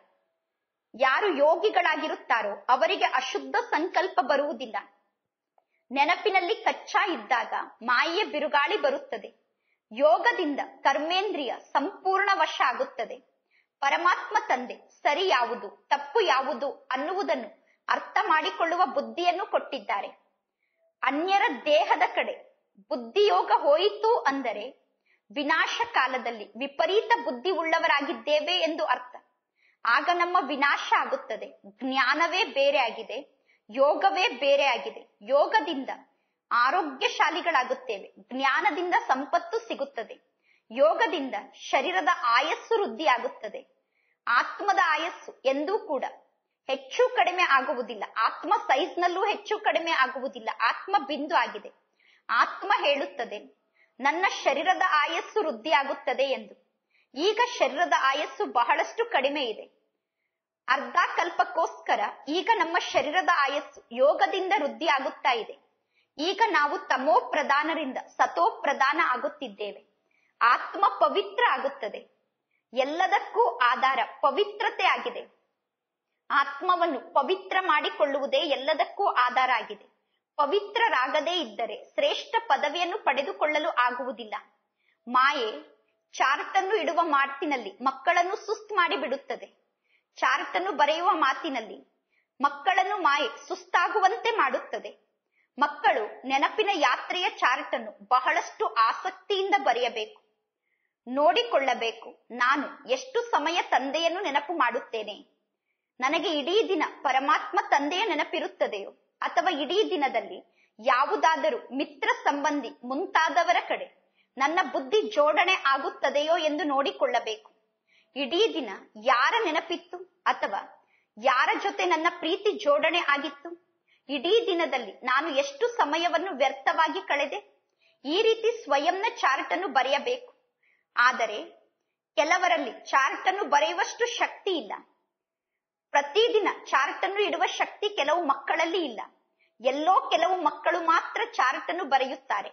S1: ಯಾರು ಯೋಗಿಗಳಾಗಿರುತ್ತಾರೋ ಅವರಿಗೆ ಅಶುದ್ಧ ಸಂಕಲ್ಪ ಬರುವುದಿಲ್ಲ ನೆನಪಿನಲ್ಲಿ ಕಚ್ಚಾ ಇದ್ದಾಗ ಮಾಯೆಯ ಬಿರುಗಾಳಿ ಬರುತ್ತದೆ ಯೋಗದಿಂದ ಕರ್ಮೇಂದ್ರಿಯ ಸಂಪೂರ್ಣ ವಶ ಆಗುತ್ತದೆ ಪರಮಾತ್ಮ ತಂದೆ ಸರಿ ಯಾವುದು ತಪ್ಪು ಯಾವುದು ಅನ್ನುವುದನ್ನು ಅರ್ಥ ಮಾಡಿಕೊಳ್ಳುವ ಬುದ್ಧಿಯನ್ನು ಕೊಟ್ಟಿದ್ದಾರೆ ಅನ್ಯರ ದೇಹದ ಕಡೆ ಬುದ್ಧಿಯೋಗ ಹೋಯಿತು ಅಂದರೆ ವಿನಾಶ ಕಾಲದಲ್ಲಿ ವಿಪರೀತ ಬುದ್ಧಿ ಉಳ್ಳವರಾಗಿದ್ದೇವೆ ಎಂದು ಅರ್ಥ ಆಗ ನಮ್ಮ ವಿನಾಶ ಆಗುತ್ತದೆ ಜ್ಞಾನವೇ ಬೇರೆ ಆಗಿದೆ ಯೋಗವೇ ಬೇರೆ ಆಗಿದೆ ಯೋಗದಿಂದ ಆರೋಗ್ಯಶಾಲಿಗಳಾಗುತ್ತೇವೆ ಜ್ಞಾನದಿಂದ ಸಂಪತ್ತು ಸಿಗುತ್ತದೆ ಯೋಗದಿಂದ ಶರೀರದ ಆಯಸ್ಸು ವೃದ್ಧಿ ಆಗುತ್ತದೆ ಆತ್ಮದ ಆಯಸ್ಸು ಎಂದೂ ಕೂಡ ಹೆಚ್ಚು ಕಡಿಮೆ ಆಗುವುದಿಲ್ಲ ಆತ್ಮ ಸೈಜ್ ನಲ್ಲೂ ಹೆಚ್ಚು ಕಡಿಮೆ ಆಗುವುದಿಲ್ಲ ಆತ್ಮ ಬಿಂದು ಆಗಿದೆ ಆತ್ಮ ಹೇಳುತ್ತದೆ ನನ್ನ ಶರೀರದ ಆಯಸ್ಸು ವೃದ್ಧಿ ಆಗುತ್ತದೆ ಎಂದು ಈಗ ಶರೀರದ ಆಯಸ್ಸು ಬಹಳಷ್ಟು ಕಡಿಮೆ ಇದೆ ಅರ್ಧ ಕಲ್ಪಕ್ಕೋಸ್ಕರ ಈಗ ನಮ್ಮ ಶರೀರದ ಆಯಸ್ಸು ಯೋಗದಿಂದ ವೃದ್ಧಿ ಆಗುತ್ತಾ ಇದೆ ಈಗ ನಾವು ತಮೋ ಪ್ರಧಾನರಿಂದ ಸತೋ ಪ್ರಧಾನ ಆಗುತ್ತಿದ್ದೇವೆ ಆತ್ಮ ಪವಿತ್ರ ಆಗುತ್ತದೆ ಎಲ್ಲದಕ್ಕೂ ಆಧಾರ ಪವಿತ್ರತೆ ಆಗಿದೆ ಆತ್ಮವನ್ನು ಪವಿತ್ರ ಮಾಡಿಕೊಳ್ಳುವುದೇ ಎಲ್ಲದಕ್ಕೂ ಆಧಾರ ಆಗಿದೆ ಪವಿತ್ರರಾಗದೇ ಇದ್ದರೆ ಶ್ರೇಷ್ಠ ಪದವಿಯನ್ನು ಪಡೆದುಕೊಳ್ಳಲು ಆಗುವುದಿಲ್ಲ ಮಾಯೆ ಚಾರ್ಟ್ ಅನ್ನು ಇಡುವ ಮಾತಿನಲ್ಲಿ ಮಕ್ಕಳನ್ನು ಸುಸ್ತು ಮಾಡಿ ಬಿಡುತ್ತದೆ ಚಾರ್ಟ್ ಅನ್ನು ಬರೆಯುವ ಮಾತಿನಲ್ಲಿ ಮಕ್ಕಳನ್ನು ಮಾಯೆ ಸುಸ್ತಾಗುವಂತೆ ಮಾಡುತ್ತದೆ ಮಕ್ಕಳು ನೆನಪಿನ ಯಾತ್ರೆಯ ಚಾರ್ಟ್ ಅನ್ನು ಬಹಳಷ್ಟು ಆಸಕ್ತಿಯಿಂದ ಬರೆಯಬೇಕು ನೋಡಿಕೊಳ್ಳಬೇಕು ನಾನು ಎಷ್ಟು ಸಮಯ ತಂದೆಯನ್ನು ನೆನಪು ಮಾಡುತ್ತೇನೆ ನನಗೆ ಇಡೀ ದಿನ ಪರಮಾತ್ಮ ತಂದೆಯ ನೆನಪಿರುತ್ತದೆಯೋ ಅಥವಾ ಇಡೀ ದಿನದಲ್ಲಿ ಯಾವುದಾದರೂ ಮಿತ್ರ ಸಂಬಂಧಿ ಮುಂತಾದವರ ಕಡೆ ನನ್ನ ಬುದ್ಧಿ ಜೋಡಣೆ ಆಗುತ್ತದೆಯೋ ಎಂದು ನೋಡಿಕೊಳ್ಳಬೇಕು ಇಡೀ ದಿನ ಯಾರ ನೆನಪಿತ್ತು ಅಥವಾ ಯಾರ ಜೊತೆ ನನ್ನ ಪ್ರೀತಿ ಜೋಡಣೆ ಆಗಿತ್ತು ಇಡೀ ದಿನದಲ್ಲಿ ನಾನು ಎಷ್ಟು ಸಮಯವನ್ನು ವ್ಯರ್ಥವಾಗಿ ಕಳೆದೆ ಈ ರೀತಿ ಸ್ವಯಂನ ಚಾರ್ಟ್ ಅನ್ನು ಬರೆಯಬೇಕು ಆದರೆ ಕೆಲವರಲ್ಲಿ ಚಾರ್ಟ್ ಅನ್ನು ಬರೆಯುವಷ್ಟು ಶಕ್ತಿ ಇಲ್ಲ ಪ್ರತಿದಿನ ಚಾರ್ಟ್ ಅನ್ನು ಇಡುವ ಶಕ್ತಿ ಕೆಲವು ಮಕ್ಕಳಲ್ಲಿ ಇಲ್ಲ ಎಲ್ಲೋ ಕೆಲವು ಮಕ್ಕಳು ಮಾತ್ರ ಚಾರ್ಟ್ ಅನ್ನು ಬರೆಯುತ್ತಾರೆ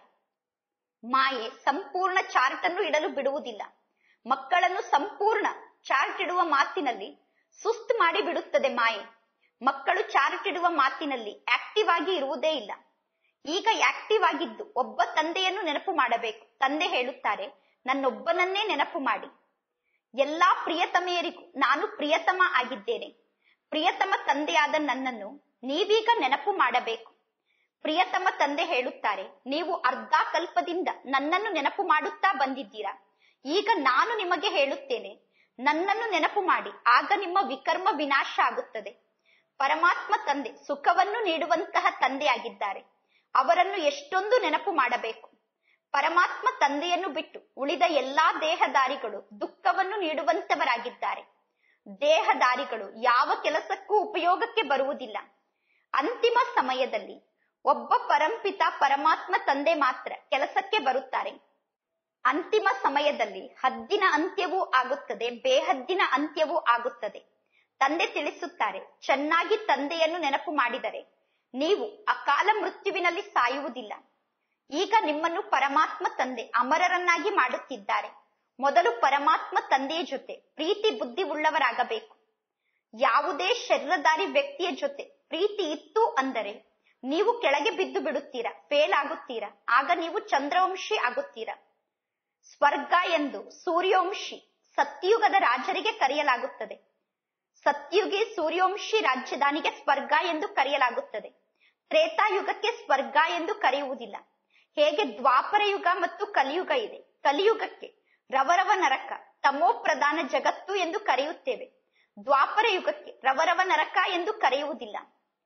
S1: ಮಾಯೆ ಸಂಪೂರ್ಣ ಚಾರ್ಟ್ ಅನ್ನು ಇಡಲು ಬಿಡುವುದಿಲ್ಲ ಮಕ್ಕಳನ್ನು ಸಂಪೂರ್ಣ ಚಾರ್ಟ್ ಇಡುವ ಮಾತಿನಲ್ಲಿ ಸುಸ್ತು ಮಾಡಿ ಬಿಡುತ್ತದೆ ಮಾಯೆ ಮಕ್ಕಳು ಚಾರ್ಟ್ ಇಡುವ ಮಾತಿನಲ್ಲಿ ಆಕ್ಟಿವ್ ಆಗಿ ಇರುವುದೇ ಇಲ್ಲ ಈಗ ಆಕ್ಟಿವ್ ಆಗಿದ್ದು ಒಬ್ಬ ತಂದೆಯನ್ನು ನೆನಪು ಮಾಡಬೇಕು ತಂದೆ ಹೇಳುತ್ತಾರೆ ನನ್ನೊಬ್ಬನನ್ನೇ ನೆನಪು ಮಾಡಿ ಎಲ್ಲಾ ಪ್ರಿಯತಮೆಯರಿಗೂ ನಾನು ಪ್ರಿಯತಮ ಆಗಿದ್ದೇನೆ ಪ್ರಿಯತಮ ತಂದೆಯಾದ ನನ್ನನ್ನು ನೀವೀಗ ನೆನಪು ಮಾಡಬೇಕು ಪ್ರಿಯತಮ ತಂದೆ ಹೇಳುತ್ತಾರೆ ನೀವು ಅರ್ಧ ಕಲ್ಪದಿಂದ ನನ್ನನ್ನು ನೆನಪು ಮಾಡುತ್ತಾ ಬಂದಿದ್ದೀರಾ ಈಗ ನಾನು ನಿಮಗೆ ಹೇಳುತ್ತೇನೆ ನನ್ನನ್ನು ನೆನಪು ಮಾಡಿ ಆಗ ನಿಮ್ಮ ವಿಕರ್ಮ ವಿನಾಶ ಆಗುತ್ತದೆ ಪರಮಾತ್ಮ ತಂದೆ ಸುಖವನ್ನು ನೀಡುವಂತಹ ತಂದೆಯಾಗಿದ್ದಾರೆ ಅವರನ್ನು ಎಷ್ಟೊಂದು ನೆನಪು ಮಾಡಬೇಕು ಪರಮಾತ್ಮ ತಂದೆಯನ್ನು ಬಿಟ್ಟು ಉಳಿದ ಎಲ್ಲಾ ದೇಹದಾರಿಗಳು ದುಃಖವನ್ನು ನೀಡುವಂತವರಾಗಿದ್ದಾರೆ ದೇಹದಾರಿಗಳು ಯಾವ ಕೆಲಸಕ್ಕೂ ಉಪಯೋಗಕ್ಕೆ ಬರುವುದಿಲ್ಲ ಅಂತಿಮ ಸಮಯದಲ್ಲಿ ಒಬ್ಬ ಪರಂಪಿತ ಪರಮಾತ್ಮ ತಂದೆ ಮಾತ್ರ ಕೆಲಸಕ್ಕೆ ಬರುತ್ತಾರೆ ಅಂತಿಮ ಸಮಯದಲ್ಲಿ ಹದ್ದಿನ ಅಂತ್ಯವೂ ಆಗುತ್ತದೆ ಬೇಹದ್ದಿನ ಅಂತ್ಯವೂ ಆಗುತ್ತದೆ ತಂದೆ ತಿಳಿಸುತ್ತಾರೆ ಚೆನ್ನಾಗಿ ತಂದೆಯನ್ನು ನೆನಪು ಮಾಡಿದರೆ ನೀವು ಅಕಾಲ ಮೃತ್ಯುವಿನಲ್ಲಿ ಸಾಯುವುದಿಲ್ಲ ಈಗ ನಿಮ್ಮನ್ನು ಪರಮಾತ್ಮ ತಂದೆ ಅಮರರನ್ನಾಗಿ ಮಾಡುತ್ತಿದ್ದಾರೆ ಮೊದಲು ಪರಮಾತ್ಮ ತಂದೆಯ ಜೊತೆ ಪ್ರೀತಿ ಬುದ್ಧಿ ಉಳ್ಳವರಾಗಬೇಕು ಯಾವುದೇ ಶರೀರಧಾರಿ ವ್ಯಕ್ತಿಯ ಜೊತೆ ಪ್ರೀತಿ ಇತ್ತು ಅಂದರೆ ನೀವು ಕೆಳಗೆ ಬಿದ್ದು ಬಿಡುತ್ತೀರಾ ಫೇಲ್ ಆಗುತ್ತೀರಾ ಆಗ ನೀವು ಚಂದ್ರವಂಶಿ ಆಗುತ್ತೀರಾ ಸ್ವರ್ಗ ಎಂದು ಸೂರ್ಯವಂಶಿ ಸತ್ಯುಗದ ರಾಜರಿಗೆ ಕರೆಯಲಾಗುತ್ತದೆ ಸತ್ಯುಗಿ ಸೂರ್ಯವಂಶಿ ರಾಜ್ಯದಾನಿಗೆ ಸ್ವರ್ಗ ಎಂದು ಕರೆಯಲಾಗುತ್ತದೆ ತ್ರೇತಾಯುಗಕ್ಕೆ ಸ್ವರ್ಗ ಎಂದು ಕರೆಯುವುದಿಲ್ಲ ಹೇಗೆ ದ್ವಾಪರ ಯುಗ ಮತ್ತು ಕಲಿಯುಗ ಇದೆ ಕಲಿಯುಗಕ್ಕೆ ರವರವ ನರಕ ತಮೋ ಪ್ರಧಾನ ಜಗತ್ತು ಎಂದು ಕರೆಯುತ್ತೇವೆ ದ್ವಾಪರ ಯುಗಕ್ಕೆ ರವರವ ನರಕ ಎಂದು ಕರೆಯುವುದಿಲ್ಲ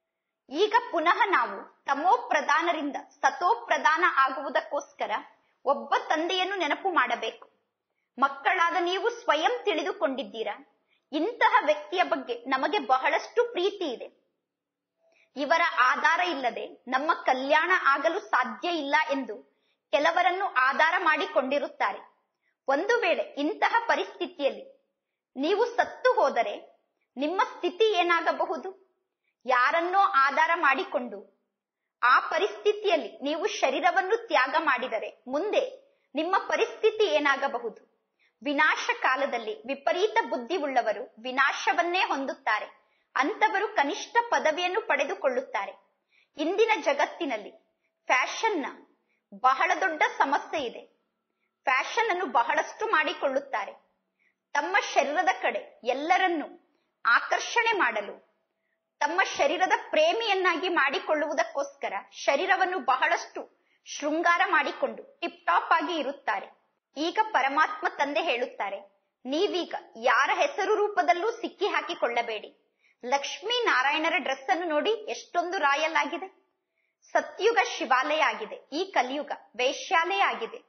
S1: ಈಗ ಪುನಃ ನಾವು ತಮೋ ಪ್ರಧಾನರಿಂದ ಸತೋ ಪ್ರಧಾನ ಆಗುವುದಕ್ಕೋಸ್ಕರ ಒಬ್ಬ ತಂದೆಯನ್ನು ನೆನಪು ಮಾಡಬೇಕು ಮಕ್ಕಳಾದ ನೀವು ಸ್ವಯಂ ತಿಳಿದುಕೊಂಡಿದ್ದೀರಾ ಇಂತಹ ವ್ಯಕ್ತಿಯ ಬಗ್ಗೆ ನಮಗೆ ಬಹಳಷ್ಟು ಪ್ರೀತಿ ಇದೆ ಇವರ ಆಧಾರ ಇಲ್ಲದೆ ನಮ್ಮ ಕಲ್ಯಾಣ ಆಗಲು ಸಾಧ್ಯ ಇಲ್ಲ ಎಂದು ಕೆಲವರನ್ನು ಆಧಾರ ಮಾಡಿಕೊಂಡಿರುತ್ತಾರೆ ಒಂದು ವೇಳೆ ಇಂತಹ ಪರಿಸ್ಥಿತಿಯಲ್ಲಿ ನೀವು ಸತ್ತು ಹೋದರೆ ನಿಮ್ಮ ಸ್ಥಿತಿ ಏನಾಗಬಹುದು ಯಾರನ್ನೋ ಆಧಾರ ಮಾಡಿಕೊಂಡು ಆ ಪರಿಸ್ಥಿತಿಯಲ್ಲಿ ನೀವು ಶರೀರವನ್ನು ತ್ಯಾಗ ಮಾಡಿದರೆ ಮುಂದೆ ನಿಮ್ಮ ಪರಿಸ್ಥಿತಿ ಏನಾಗಬಹುದು ವಿನಾಶ ಕಾಲದಲ್ಲಿ ವಿಪರೀತ ಬುದ್ಧಿ ಉಳ್ಳವರು ವಿನಾಶವನ್ನೇ ಹೊಂದುತ್ತಾರೆ ಅಂತವರು ಕನಿಷ್ಠ ಪದವಿಯನ್ನು ಪಡೆದುಕೊಳ್ಳುತ್ತಾರೆ ಇಂದಿನ ಜಗತ್ತಿನಲ್ಲಿ ಫ್ಯಾಷನ್ನ ಬಹಳ ದೊಡ್ಡ ಸಮಸ್ಯೆ ಇದೆ ಫ್ಯಾಷನ್ ಅನ್ನು ಬಹಳಷ್ಟು ಮಾಡಿಕೊಳ್ಳುತ್ತಾರೆ ತಮ್ಮ ಶರೀರದ ಕಡೆ ಎಲ್ಲರನ್ನೂ ಆಕರ್ಷಣೆ ಮಾಡಲು ತಮ್ಮ ಶರೀರದ ಪ್ರೇಮಿಯನ್ನಾಗಿ ಮಾಡಿಕೊಳ್ಳುವುದಕ್ಕೋಸ್ಕರ ಶರೀರವನ್ನು ಬಹಳಷ್ಟು ಶೃಂಗಾರ ಮಾಡಿಕೊಂಡು ಟಿಪ್ ಟಾಪ್ ಆಗಿ ಇರುತ್ತಾರೆ ಈಗ ಪರಮಾತ್ಮ ತಂದೆ ಹೇಳುತ್ತಾರೆ ನೀವೀಗ ಯಾರ ಹೆಸರು ರೂಪದಲ್ಲೂ ಸಿಕ್ಕಿ ಹಾಕಿಕೊಳ್ಳಬೇಡಿ ಲಕ್ಷ್ಮೀ ನಾರಾಯಣರ ಡ್ರೆಸ್ ಅನ್ನು ನೋಡಿ ಎಷ್ಟೊಂದು ರಾಯಲ್ ಆಗಿದೆ ಸತ್ಯುಗ ಶಿವಾಲಯ ಆಗಿದೆ ಈ ಕಲಿಯುಗ ವೇಶ್ಯಾಲಯ ಆಗಿದೆ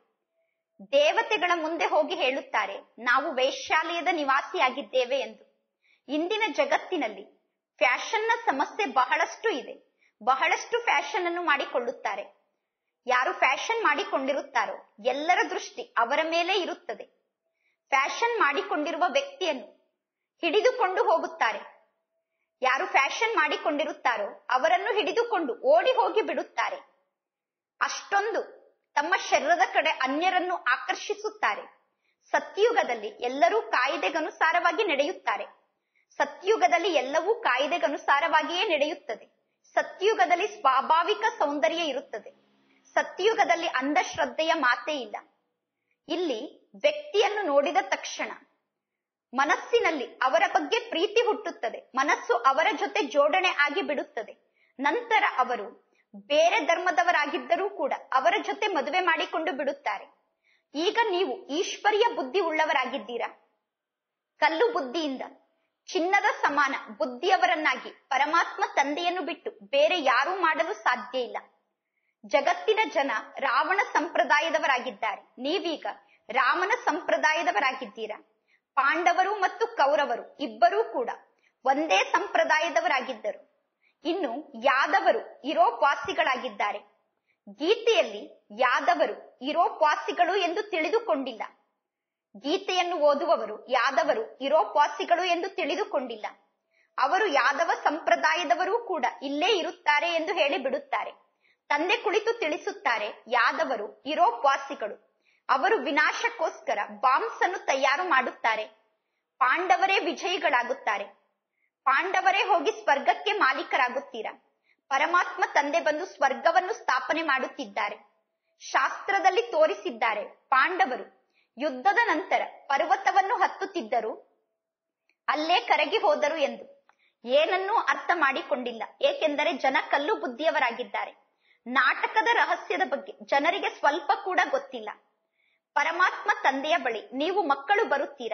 S1: ದೇವತೆಗಳ ಮುಂದೆ ಹೋಗಿ ಹೇಳುತ್ತಾರೆ ನಾವು ವೇಶ್ಯಾಲಯದ ನಿವಾಸಿಯಾಗಿದ್ದೇವೆ ಎಂದು ಇಂದಿನ ಜಗತ್ತಿನಲ್ಲಿ ಫ್ಯಾಷನ್ನ ಸಮಸ್ಯೆ ಬಹಳಷ್ಟು ಇದೆ ಬಹಳಷ್ಟು ಫ್ಯಾಷನ್ ಅನ್ನು ಮಾಡಿಕೊಳ್ಳುತ್ತಾರೆ ಯಾರು ಫ್ಯಾಷನ್ ಮಾಡಿಕೊಂಡಿರುತ್ತಾರೋ ಎಲ್ಲರ ದೃಷ್ಟಿ ಅವರ ಮೇಲೆ ಇರುತ್ತದೆ ಫ್ಯಾಷನ್ ಮಾಡಿಕೊಂಡಿರುವ ವ್ಯಕ್ತಿಯನ್ನು ಹಿಡಿದುಕೊಂಡು ಹೋಗುತ್ತಾರೆ ಯಾರು ಫ್ಯಾಷನ್ ಮಾಡಿಕೊಂಡಿರುತ್ತಾರೋ ಅವರನ್ನು ಹಿಡಿದುಕೊಂಡು ಓಡಿ ಹೋಗಿ ಬಿಡುತ್ತಾರೆ ಅಷ್ಟೊಂದು ತಮ್ಮ ಶರೀರದ ಕಡೆ ಅನ್ಯರನ್ನು ಆಕರ್ಷಿಸುತ್ತಾರೆ ಸತ್ಯುಗದಲ್ಲಿ ಎಲ್ಲರೂ ಕಾಯ್ದೆಗನುಸಾರವಾಗಿ ನಡೆಯುತ್ತಾರೆ ಸತ್ಯುಗದಲ್ಲಿ ಎಲ್ಲವೂ ಕಾಯ್ದೆಗನುಸಾರವಾಗಿಯೇ ನಡೆಯುತ್ತದೆ ಸತ್ಯುಗದಲ್ಲಿ ಸ್ವಾಭಾವಿಕ ಸೌಂದರ್ಯ ಇರುತ್ತದೆ ಸತ್ಯುಗದಲ್ಲಿ ಅಂಧಶ್ರದ್ಧೆಯ ಮಾತೇ ಇಲ್ಲ ಇಲ್ಲಿ ವ್ಯಕ್ತಿಯನ್ನು ನೋಡಿದ ತಕ್ಷಣ ಮನಸ್ಸಿನಲ್ಲಿ ಅವರ ಬಗ್ಗೆ ಪ್ರೀತಿ ಹುಟ್ಟುತ್ತದೆ ಮನಸ್ಸು ಅವರ ಜೊತೆ ಜೋಡಣೆ ಆಗಿ ಬಿಡುತ್ತದೆ ನಂತರ ಅವರು ಬೇರೆ ಧರ್ಮದವರಾಗಿದ್ದರೂ ಕೂಡ ಅವರ ಜೊತೆ ಮದುವೆ ಮಾಡಿಕೊಂಡು ಬಿಡುತ್ತಾರೆ ಈಗ ನೀವು ಈಶ್ವರ್ಯ ಬುದ್ಧಿ ಉಳ್ಳವರಾಗಿದ್ದೀರಾ ಕಲ್ಲು ಬುದ್ಧಿಯಿಂದ ಚಿನ್ನದ ಸಮಾನ ಬುದ್ಧಿಯವರನ್ನಾಗಿ ಪರಮಾತ್ಮ ತಂದೆಯನ್ನು ಬಿಟ್ಟು ಬೇರೆ ಯಾರೂ ಮಾಡಲು ಸಾಧ್ಯ ಇಲ್ಲ ಜಗತ್ತಿನ ಜನ ರಾವಣ ಸಂಪ್ರದಾಯದವರಾಗಿದ್ದಾರೆ ನೀವೀಗ ರಾಮನ ಸಂಪ್ರದಾಯದವರಾಗಿದ್ದೀರಾ ಪಾಂಡವರು ಮತ್ತು ಕೌರವರು ಇಬ್ಬರೂ ಕೂಡ ಒಂದೇ ಸಂಪ್ರದಾಯದವರಾಗಿದ್ದರು ಇನ್ನು ಯಾದವರು ಯುರೋಪ್ ವಾಸಿಗಳಾಗಿದ್ದಾರೆ ಗೀತೆಯಲ್ಲಿ ಯಾದವರು ಯುರೋಪ್ ವಾಸಿಗಳು ಎಂದು ತಿಳಿದುಕೊಂಡಿಲ್ಲ ಗೀತೆಯನ್ನು ಓದುವವರು ಯಾದವರು ಯುರೋಪ್ ವಾಸಿಗಳು ಎಂದು ತಿಳಿದುಕೊಂಡಿಲ್ಲ ಅವರು ಯಾದವ ಸಂಪ್ರದಾಯದವರೂ ಕೂಡ ಇಲ್ಲೇ ಇರುತ್ತಾರೆ ಎಂದು ಹೇಳಿ ಬಿಡುತ್ತಾರೆ ತಂದೆ ಕುಳಿತು ತಿಳಿಸುತ್ತಾರೆ ಯಾದವರು ಯುರೋಪ್ ವಾಸಿಗಳು ಅವರು ವಿನಾಶಕ್ಕೋಸ್ಕರ ಬಾಂಬ್ಸ್ ಅನ್ನು ತಯಾರು ಮಾಡುತ್ತಾರೆ ಪಾಂಡವರೇ ವಿಜಯಿಗಳಾಗುತ್ತಾರೆ ಪಾಂಡವರೇ ಹೋಗಿ ಸ್ವರ್ಗಕ್ಕೆ ಮಾಲೀಕರಾಗುತ್ತೀರಾ ಪರಮಾತ್ಮ ತಂದೆ ಬಂದು ಸ್ವರ್ಗವನ್ನು ಸ್ಥಾಪನೆ ಮಾಡುತ್ತಿದ್ದಾರೆ ಶಾಸ್ತ್ರದಲ್ಲಿ ತೋರಿಸಿದ್ದಾರೆ ಪಾಂಡವರು ಯುದ್ಧದ ನಂತರ ಪರ್ವತವನ್ನು ಹತ್ತುತ್ತಿದ್ದರು ಅಲ್ಲೇ ಕರಗಿ ಹೋದರು ಎಂದು ಏನನ್ನೂ ಅರ್ಥ ಮಾಡಿಕೊಂಡಿಲ್ಲ ಏಕೆಂದರೆ ಜನ ಕಲ್ಲು ಬುದ್ಧಿಯವರಾಗಿದ್ದಾರೆ ನಾಟಕದ ರಹಸ್ಯದ ಬಗ್ಗೆ ಜನರಿಗೆ ಸ್ವಲ್ಪ ಕೂಡ ಗೊತ್ತಿಲ್ಲ ಪರಮಾತ್ಮ ತಂದೆಯ ಬಳಿ ನೀವು ಮಕ್ಕಳು ಬರುತ್ತೀರಾ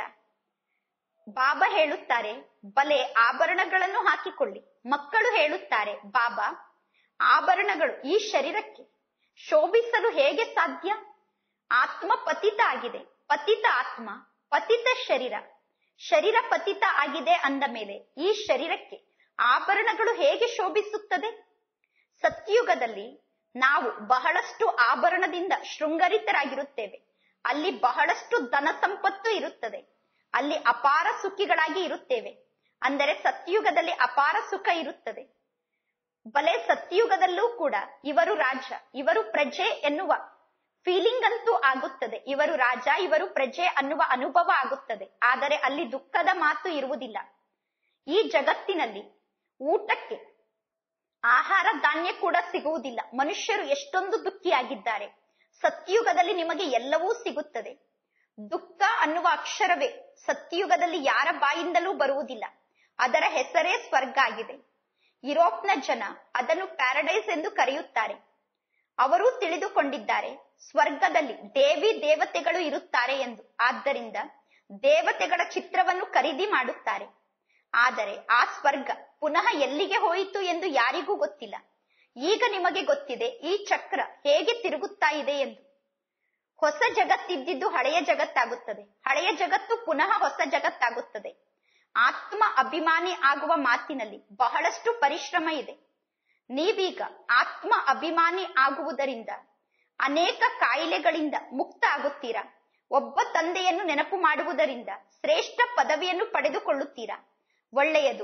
S1: ಬಾಬಾ ಹೇಳುತ್ತಾರೆ ಬಲೆ ಆಭರಣಗಳನ್ನು ಹಾಕಿಕೊಳ್ಳಿ ಮಕ್ಕಳು ಹೇಳುತ್ತಾರೆ ಬಾಬಾ ಆಭರಣಗಳು ಈ ಶರೀರಕ್ಕೆ ಶೋಭಿಸಲು ಹೇಗೆ ಸಾಧ್ಯ ಆತ್ಮ ಪತಿತ ಆಗಿದೆ ಪತಿತ ಆತ್ಮ ಪತಿತ ಶರೀರ ಶರೀರ ಪತಿತ ಆಗಿದೆ ಅಂದ ಮೇಲೆ ಈ ಶರೀರಕ್ಕೆ ಆಭರಣಗಳು ಹೇಗೆ ಶೋಭಿಸುತ್ತದೆ ಸತ್ಯುಗದಲ್ಲಿ ನಾವು ಬಹಳಷ್ಟು ಆಭರಣದಿಂದ ಶೃಂಗರಿತರಾಗಿರುತ್ತೇವೆ ಅಲ್ಲಿ ಬಹಳಷ್ಟು ಧನ ಸಂಪತ್ತು ಇರುತ್ತದೆ ಅಲ್ಲಿ ಅಪಾರ ಸುಖಿಗಳಾಗಿ ಇರುತ್ತೇವೆ ಅಂದರೆ ಸತ್ಯುಗದಲ್ಲಿ ಅಪಾರ ಸುಖ ಇರುತ್ತದೆ ಬಲೆ ಸತ್ಯುಗದಲ್ಲೂ ಕೂಡ ಇವರು ರಾಜ ಇವರು ಪ್ರಜೆ ಎನ್ನುವ ಫೀಲಿಂಗ್ ಅಂತೂ ಆಗುತ್ತದೆ ಇವರು ರಾಜ ಇವರು ಪ್ರಜೆ ಅನ್ನುವ ಅನುಭವ ಆಗುತ್ತದೆ ಆದರೆ ಅಲ್ಲಿ ದುಃಖದ ಮಾತು ಇರುವುದಿಲ್ಲ ಈ ಜಗತ್ತಿನಲ್ಲಿ ಊಟಕ್ಕೆ ಆಹಾರ ಧಾನ್ಯ ಕೂಡ ಸಿಗುವುದಿಲ್ಲ ಮನುಷ್ಯರು ಎಷ್ಟೊಂದು ದುಃಖಿಯಾಗಿದ್ದಾರೆ ಸತ್ಯುಗದಲ್ಲಿ ನಿಮಗೆ ಎಲ್ಲವೂ ಸಿಗುತ್ತದೆ ದುಃಖ ಅನ್ನುವ ಅಕ್ಷರವೇ ಸತ್ಯುಗದಲ್ಲಿ ಯಾರ ಬಾಯಿಂದಲೂ ಬರುವುದಿಲ್ಲ ಅದರ ಹೆಸರೇ ಸ್ವರ್ಗ ಆಗಿದೆ ಯುರೋಪ್ನ ಜನ ಅದನ್ನು ಪ್ಯಾರಡೈಸ್ ಎಂದು ಕರೆಯುತ್ತಾರೆ ಅವರು ತಿಳಿದುಕೊಂಡಿದ್ದಾರೆ ಸ್ವರ್ಗದಲ್ಲಿ ದೇವಿ ದೇವತೆಗಳು ಇರುತ್ತಾರೆ ಎಂದು ಆದ್ದರಿಂದ ದೇವತೆಗಳ ಚಿತ್ರವನ್ನು ಖರೀದಿ ಮಾಡುತ್ತಾರೆ ಆದರೆ ಆ ಸ್ವರ್ಗ ಪುನಃ ಎಲ್ಲಿಗೆ ಹೋಯಿತು ಎಂದು ಯಾರಿಗೂ ಗೊತ್ತಿಲ್ಲ ಈಗ ನಿಮಗೆ ಗೊತ್ತಿದೆ ಈ ಚಕ್ರ ಹೇಗೆ ತಿರುಗುತ್ತಾ ಇದೆ ಎಂದು ಹೊಸ ಜಗತ್ತಿದ್ದಿದ್ದು ಹಳೆಯ ಜಗತ್ತಾಗುತ್ತದೆ ಹಳೆಯ ಜಗತ್ತು ಪುನಃ ಹೊಸ ಜಗತ್ತಾಗುತ್ತದೆ ಆತ್ಮ ಅಭಿಮಾನಿ ಆಗುವ ಮಾತಿನಲ್ಲಿ ಬಹಳಷ್ಟು ಪರಿಶ್ರಮ ಇದೆ ನೀವೀಗ ಆತ್ಮ ಅಭಿಮಾನಿ ಆಗುವುದರಿಂದ ಅನೇಕ ಕಾಯಿಲೆಗಳಿಂದ ಮುಕ್ತ ಆಗುತ್ತೀರಾ ಒಬ್ಬ ತಂದೆಯನ್ನು ನೆನಪು ಮಾಡುವುದರಿಂದ ಶ್ರೇಷ್ಠ ಪದವಿಯನ್ನು ಪಡೆದುಕೊಳ್ಳುತ್ತೀರಾ ಒಳ್ಳೆಯದು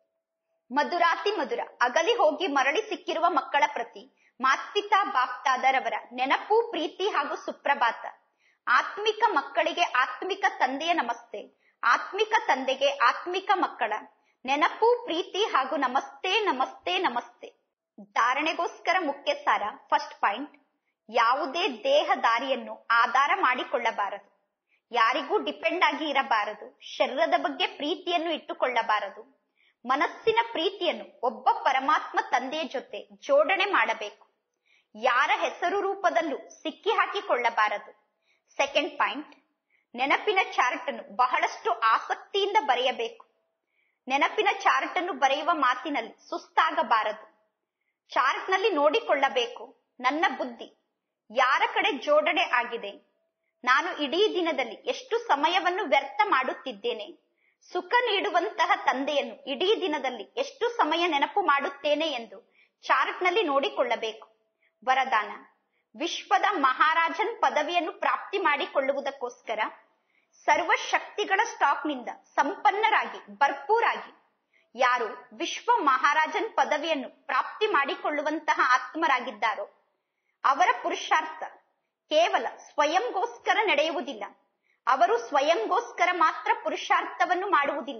S1: ಮಧುರಾತಿ ಮಧುರ ಅಗಲಿ ಹೋಗಿ ಮರಳಿ ಸಿಕ್ಕಿರುವ ಮಕ್ಕಳ ಪ್ರತಿ ಮಾತ್ಪಿತಾ ಬಾಪ್ತಾದರವರ ನೆನಪು ಪ್ರೀತಿ ಹಾಗೂ ಸುಪ್ರಭಾತ ಆತ್ಮಿಕ ಮಕ್ಕಳಿಗೆ ಆತ್ಮಿಕ ತಂದೆಯ ನಮಸ್ತೆ ಆತ್ಮಿಕ ತಂದೆಗೆ ಆತ್ಮಿಕ ಮಕ್ಕಳ ನೆನಪು ಪ್ರೀತಿ ಹಾಗೂ ನಮಸ್ತೆ ನಮಸ್ತೆ ನಮಸ್ತೆ ಧಾರಣೆಗೋಸ್ಕರ ಮುಖ್ಯ ಸಾರ ಫಸ್ಟ್ ಪಾಯಿಂಟ್ ಯಾವುದೇ ದೇಹದಾರಿಯನ್ನು ಆಧಾರ ಮಾಡಿಕೊಳ್ಳಬಾರದು ಯಾರಿಗೂ ಡಿಪೆಂಡ್ ಆಗಿ ಇರಬಾರದು ಶರೀರದ ಬಗ್ಗೆ ಪ್ರೀತಿಯನ್ನು ಇಟ್ಟುಕೊಳ್ಳಬಾರದು ಮನಸ್ಸಿನ ಪ್ರೀತಿಯನ್ನು ಒಬ್ಬ ಪರಮಾತ್ಮ ತಂದೆಯ ಜೊತೆ ಜೋಡಣೆ ಮಾಡಬೇಕು ಯಾರ ಹೆಸರು ರೂಪದಲ್ಲೂ ಸಿಕ್ಕಿ ಹಾಕಿಕೊಳ್ಳಬಾರದು ಸೆಕೆಂಡ್ ಪಾಯಿಂಟ್ ನೆನಪಿನ ಚಾರ್ಟ್ ಅನ್ನು ಬಹಳಷ್ಟು ಆಸಕ್ತಿಯಿಂದ ಬರೆಯಬೇಕು ನೆನಪಿನ ಚಾರ್ಟ್ ಅನ್ನು ಬರೆಯುವ ಮಾತಿನಲ್ಲಿ ಸುಸ್ತಾಗಬಾರದು ಚಾರ್ಟ್ ನಲ್ಲಿ ನೋಡಿಕೊಳ್ಳಬೇಕು ನನ್ನ ಬುದ್ಧಿ ಯಾರ ಕಡೆ ಜೋಡಣೆ ಆಗಿದೆ ನಾನು ಇಡೀ ದಿನದಲ್ಲಿ ಎಷ್ಟು ಸಮಯವನ್ನು ವ್ಯರ್ಥ ಮಾಡುತ್ತಿದ್ದೇನೆ ಸುಖ ನೀಡುವಂತಹ ತಂದೆಯನ್ನು ಇಡೀ ದಿನದಲ್ಲಿ ಎಷ್ಟು ಸಮಯ ನೆನಪು ಮಾಡುತ್ತೇನೆ ಎಂದು ಚಾರ್ಟ್ ನಲ್ಲಿ ನೋಡಿಕೊಳ್ಳಬೇಕು ವರದಾನ ವಿಶ್ವದ ಮಹಾರಾಜನ್ ಪದವಿಯನ್ನು ಪ್ರಾಪ್ತಿ ಮಾಡಿಕೊಳ್ಳುವುದಕ್ಕೋಸ್ಕರ ಸರ್ವ ಶಕ್ತಿಗಳ ಸ್ಟಾಕ್ನಿಂದ ಸಂಪನ್ನರಾಗಿ ಭರ್ಪೂರಾಗಿ ಯಾರು ವಿಶ್ವ ಮಹಾರಾಜನ್ ಪದವಿಯನ್ನು ಪ್ರಾಪ್ತಿ ಮಾಡಿಕೊಳ್ಳುವಂತಹ ಆತ್ಮರಾಗಿದ್ದಾರೋ ಅವರ ಪುರುಷಾರ್ಥ ಕೇವಲ ಸ್ವಯಂಗೋಸ್ಕರ ನಡೆಯುವುದಿಲ್ಲ ಅವರು ಸ್ವಯಂಗೋಸ್ಕರ ಮಾತ್ರ ಪುರುಷಾರ್ಥವನ್ನು ಮಾಡುವುದಿಲ್ಲ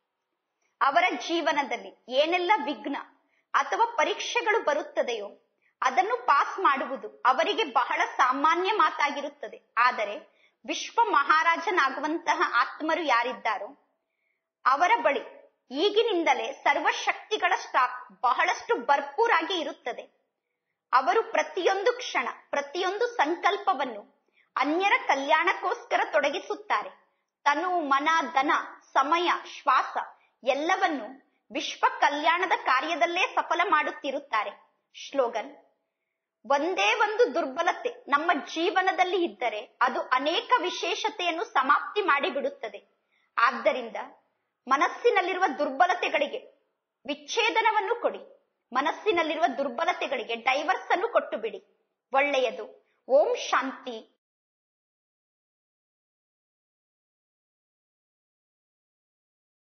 S1: ಅವರ ಜೀವನದಲ್ಲಿ ಏನೆಲ್ಲ ವಿಘ್ನ ಅಥವಾ ಪರೀಕ್ಷೆಗಳು ಬರುತ್ತದೆಯೋ ಅದನ್ನು ಪಾಸ್ ಮಾಡುವುದು ಅವರಿಗೆ ಬಹಳ ಸಾಮಾನ್ಯ ಮಾತಾಗಿರುತ್ತದೆ ಆದರೆ ವಿಶ್ವ ಮಹಾರಾಜನಾಗುವಂತಹ ಆತ್ಮರು ಯಾರಿದ್ದಾರೋ ಅವರ ಬಳಿ ಈಗಿನಿಂದಲೇ ಸರ್ವಶಕ್ತಿಗಳ ಸ್ಟಾಕ್ ಬಹಳಷ್ಟು ಭರ್ಪೂರಾಗಿ ಇರುತ್ತದೆ ಅವರು ಪ್ರತಿಯೊಂದು ಕ್ಷಣ ಪ್ರತಿಯೊಂದು ಸಂಕಲ್ಪವನ್ನು ಅನ್ಯರ ಕಲ್ಯಾಣಕ್ಕೋಸ್ಕರ ತೊಡಗಿಸುತ್ತಾರೆ ತನು ಮನ ಧನ ಸಮಯ ಶ್ವಾಸ ಎಲ್ಲವನ್ನು ವಿಶ್ವ ಕಲ್ಯಾಣದ ಕಾರ್ಯದಲ್ಲೇ ಸಫಲ ಮಾಡುತ್ತಿರುತ್ತಾರೆ ಶ್ಲೋಗನ್ ಒಂದೇ ಒಂದು ದುರ್ಬಲತೆ ನಮ್ಮ ಜೀವನದಲ್ಲಿ ಇದ್ದರೆ ಅದು ಅನೇಕ ವಿಶೇಷತೆಯನ್ನು ಸಮಾಪ್ತಿ ಮಾಡಿಬಿಡುತ್ತದೆ ಆದ್ದರಿಂದ ಮನಸ್ಸಿನಲ್ಲಿರುವ ದುರ್ಬಲತೆಗಳಿಗೆ ವಿಚ್ಛೇದನವನ್ನು ಕೊಡಿ ಮನಸ್ಸಿನಲ್ಲಿರುವ ದುರ್ಬಲತೆಗಳಿಗೆ ಡೈವರ್ಸ್ ಅನ್ನು ಕೊಟ್ಟು ಬಿಡಿ ಒಳ್ಳೆಯದು ಓಂ ಶಾಂತಿ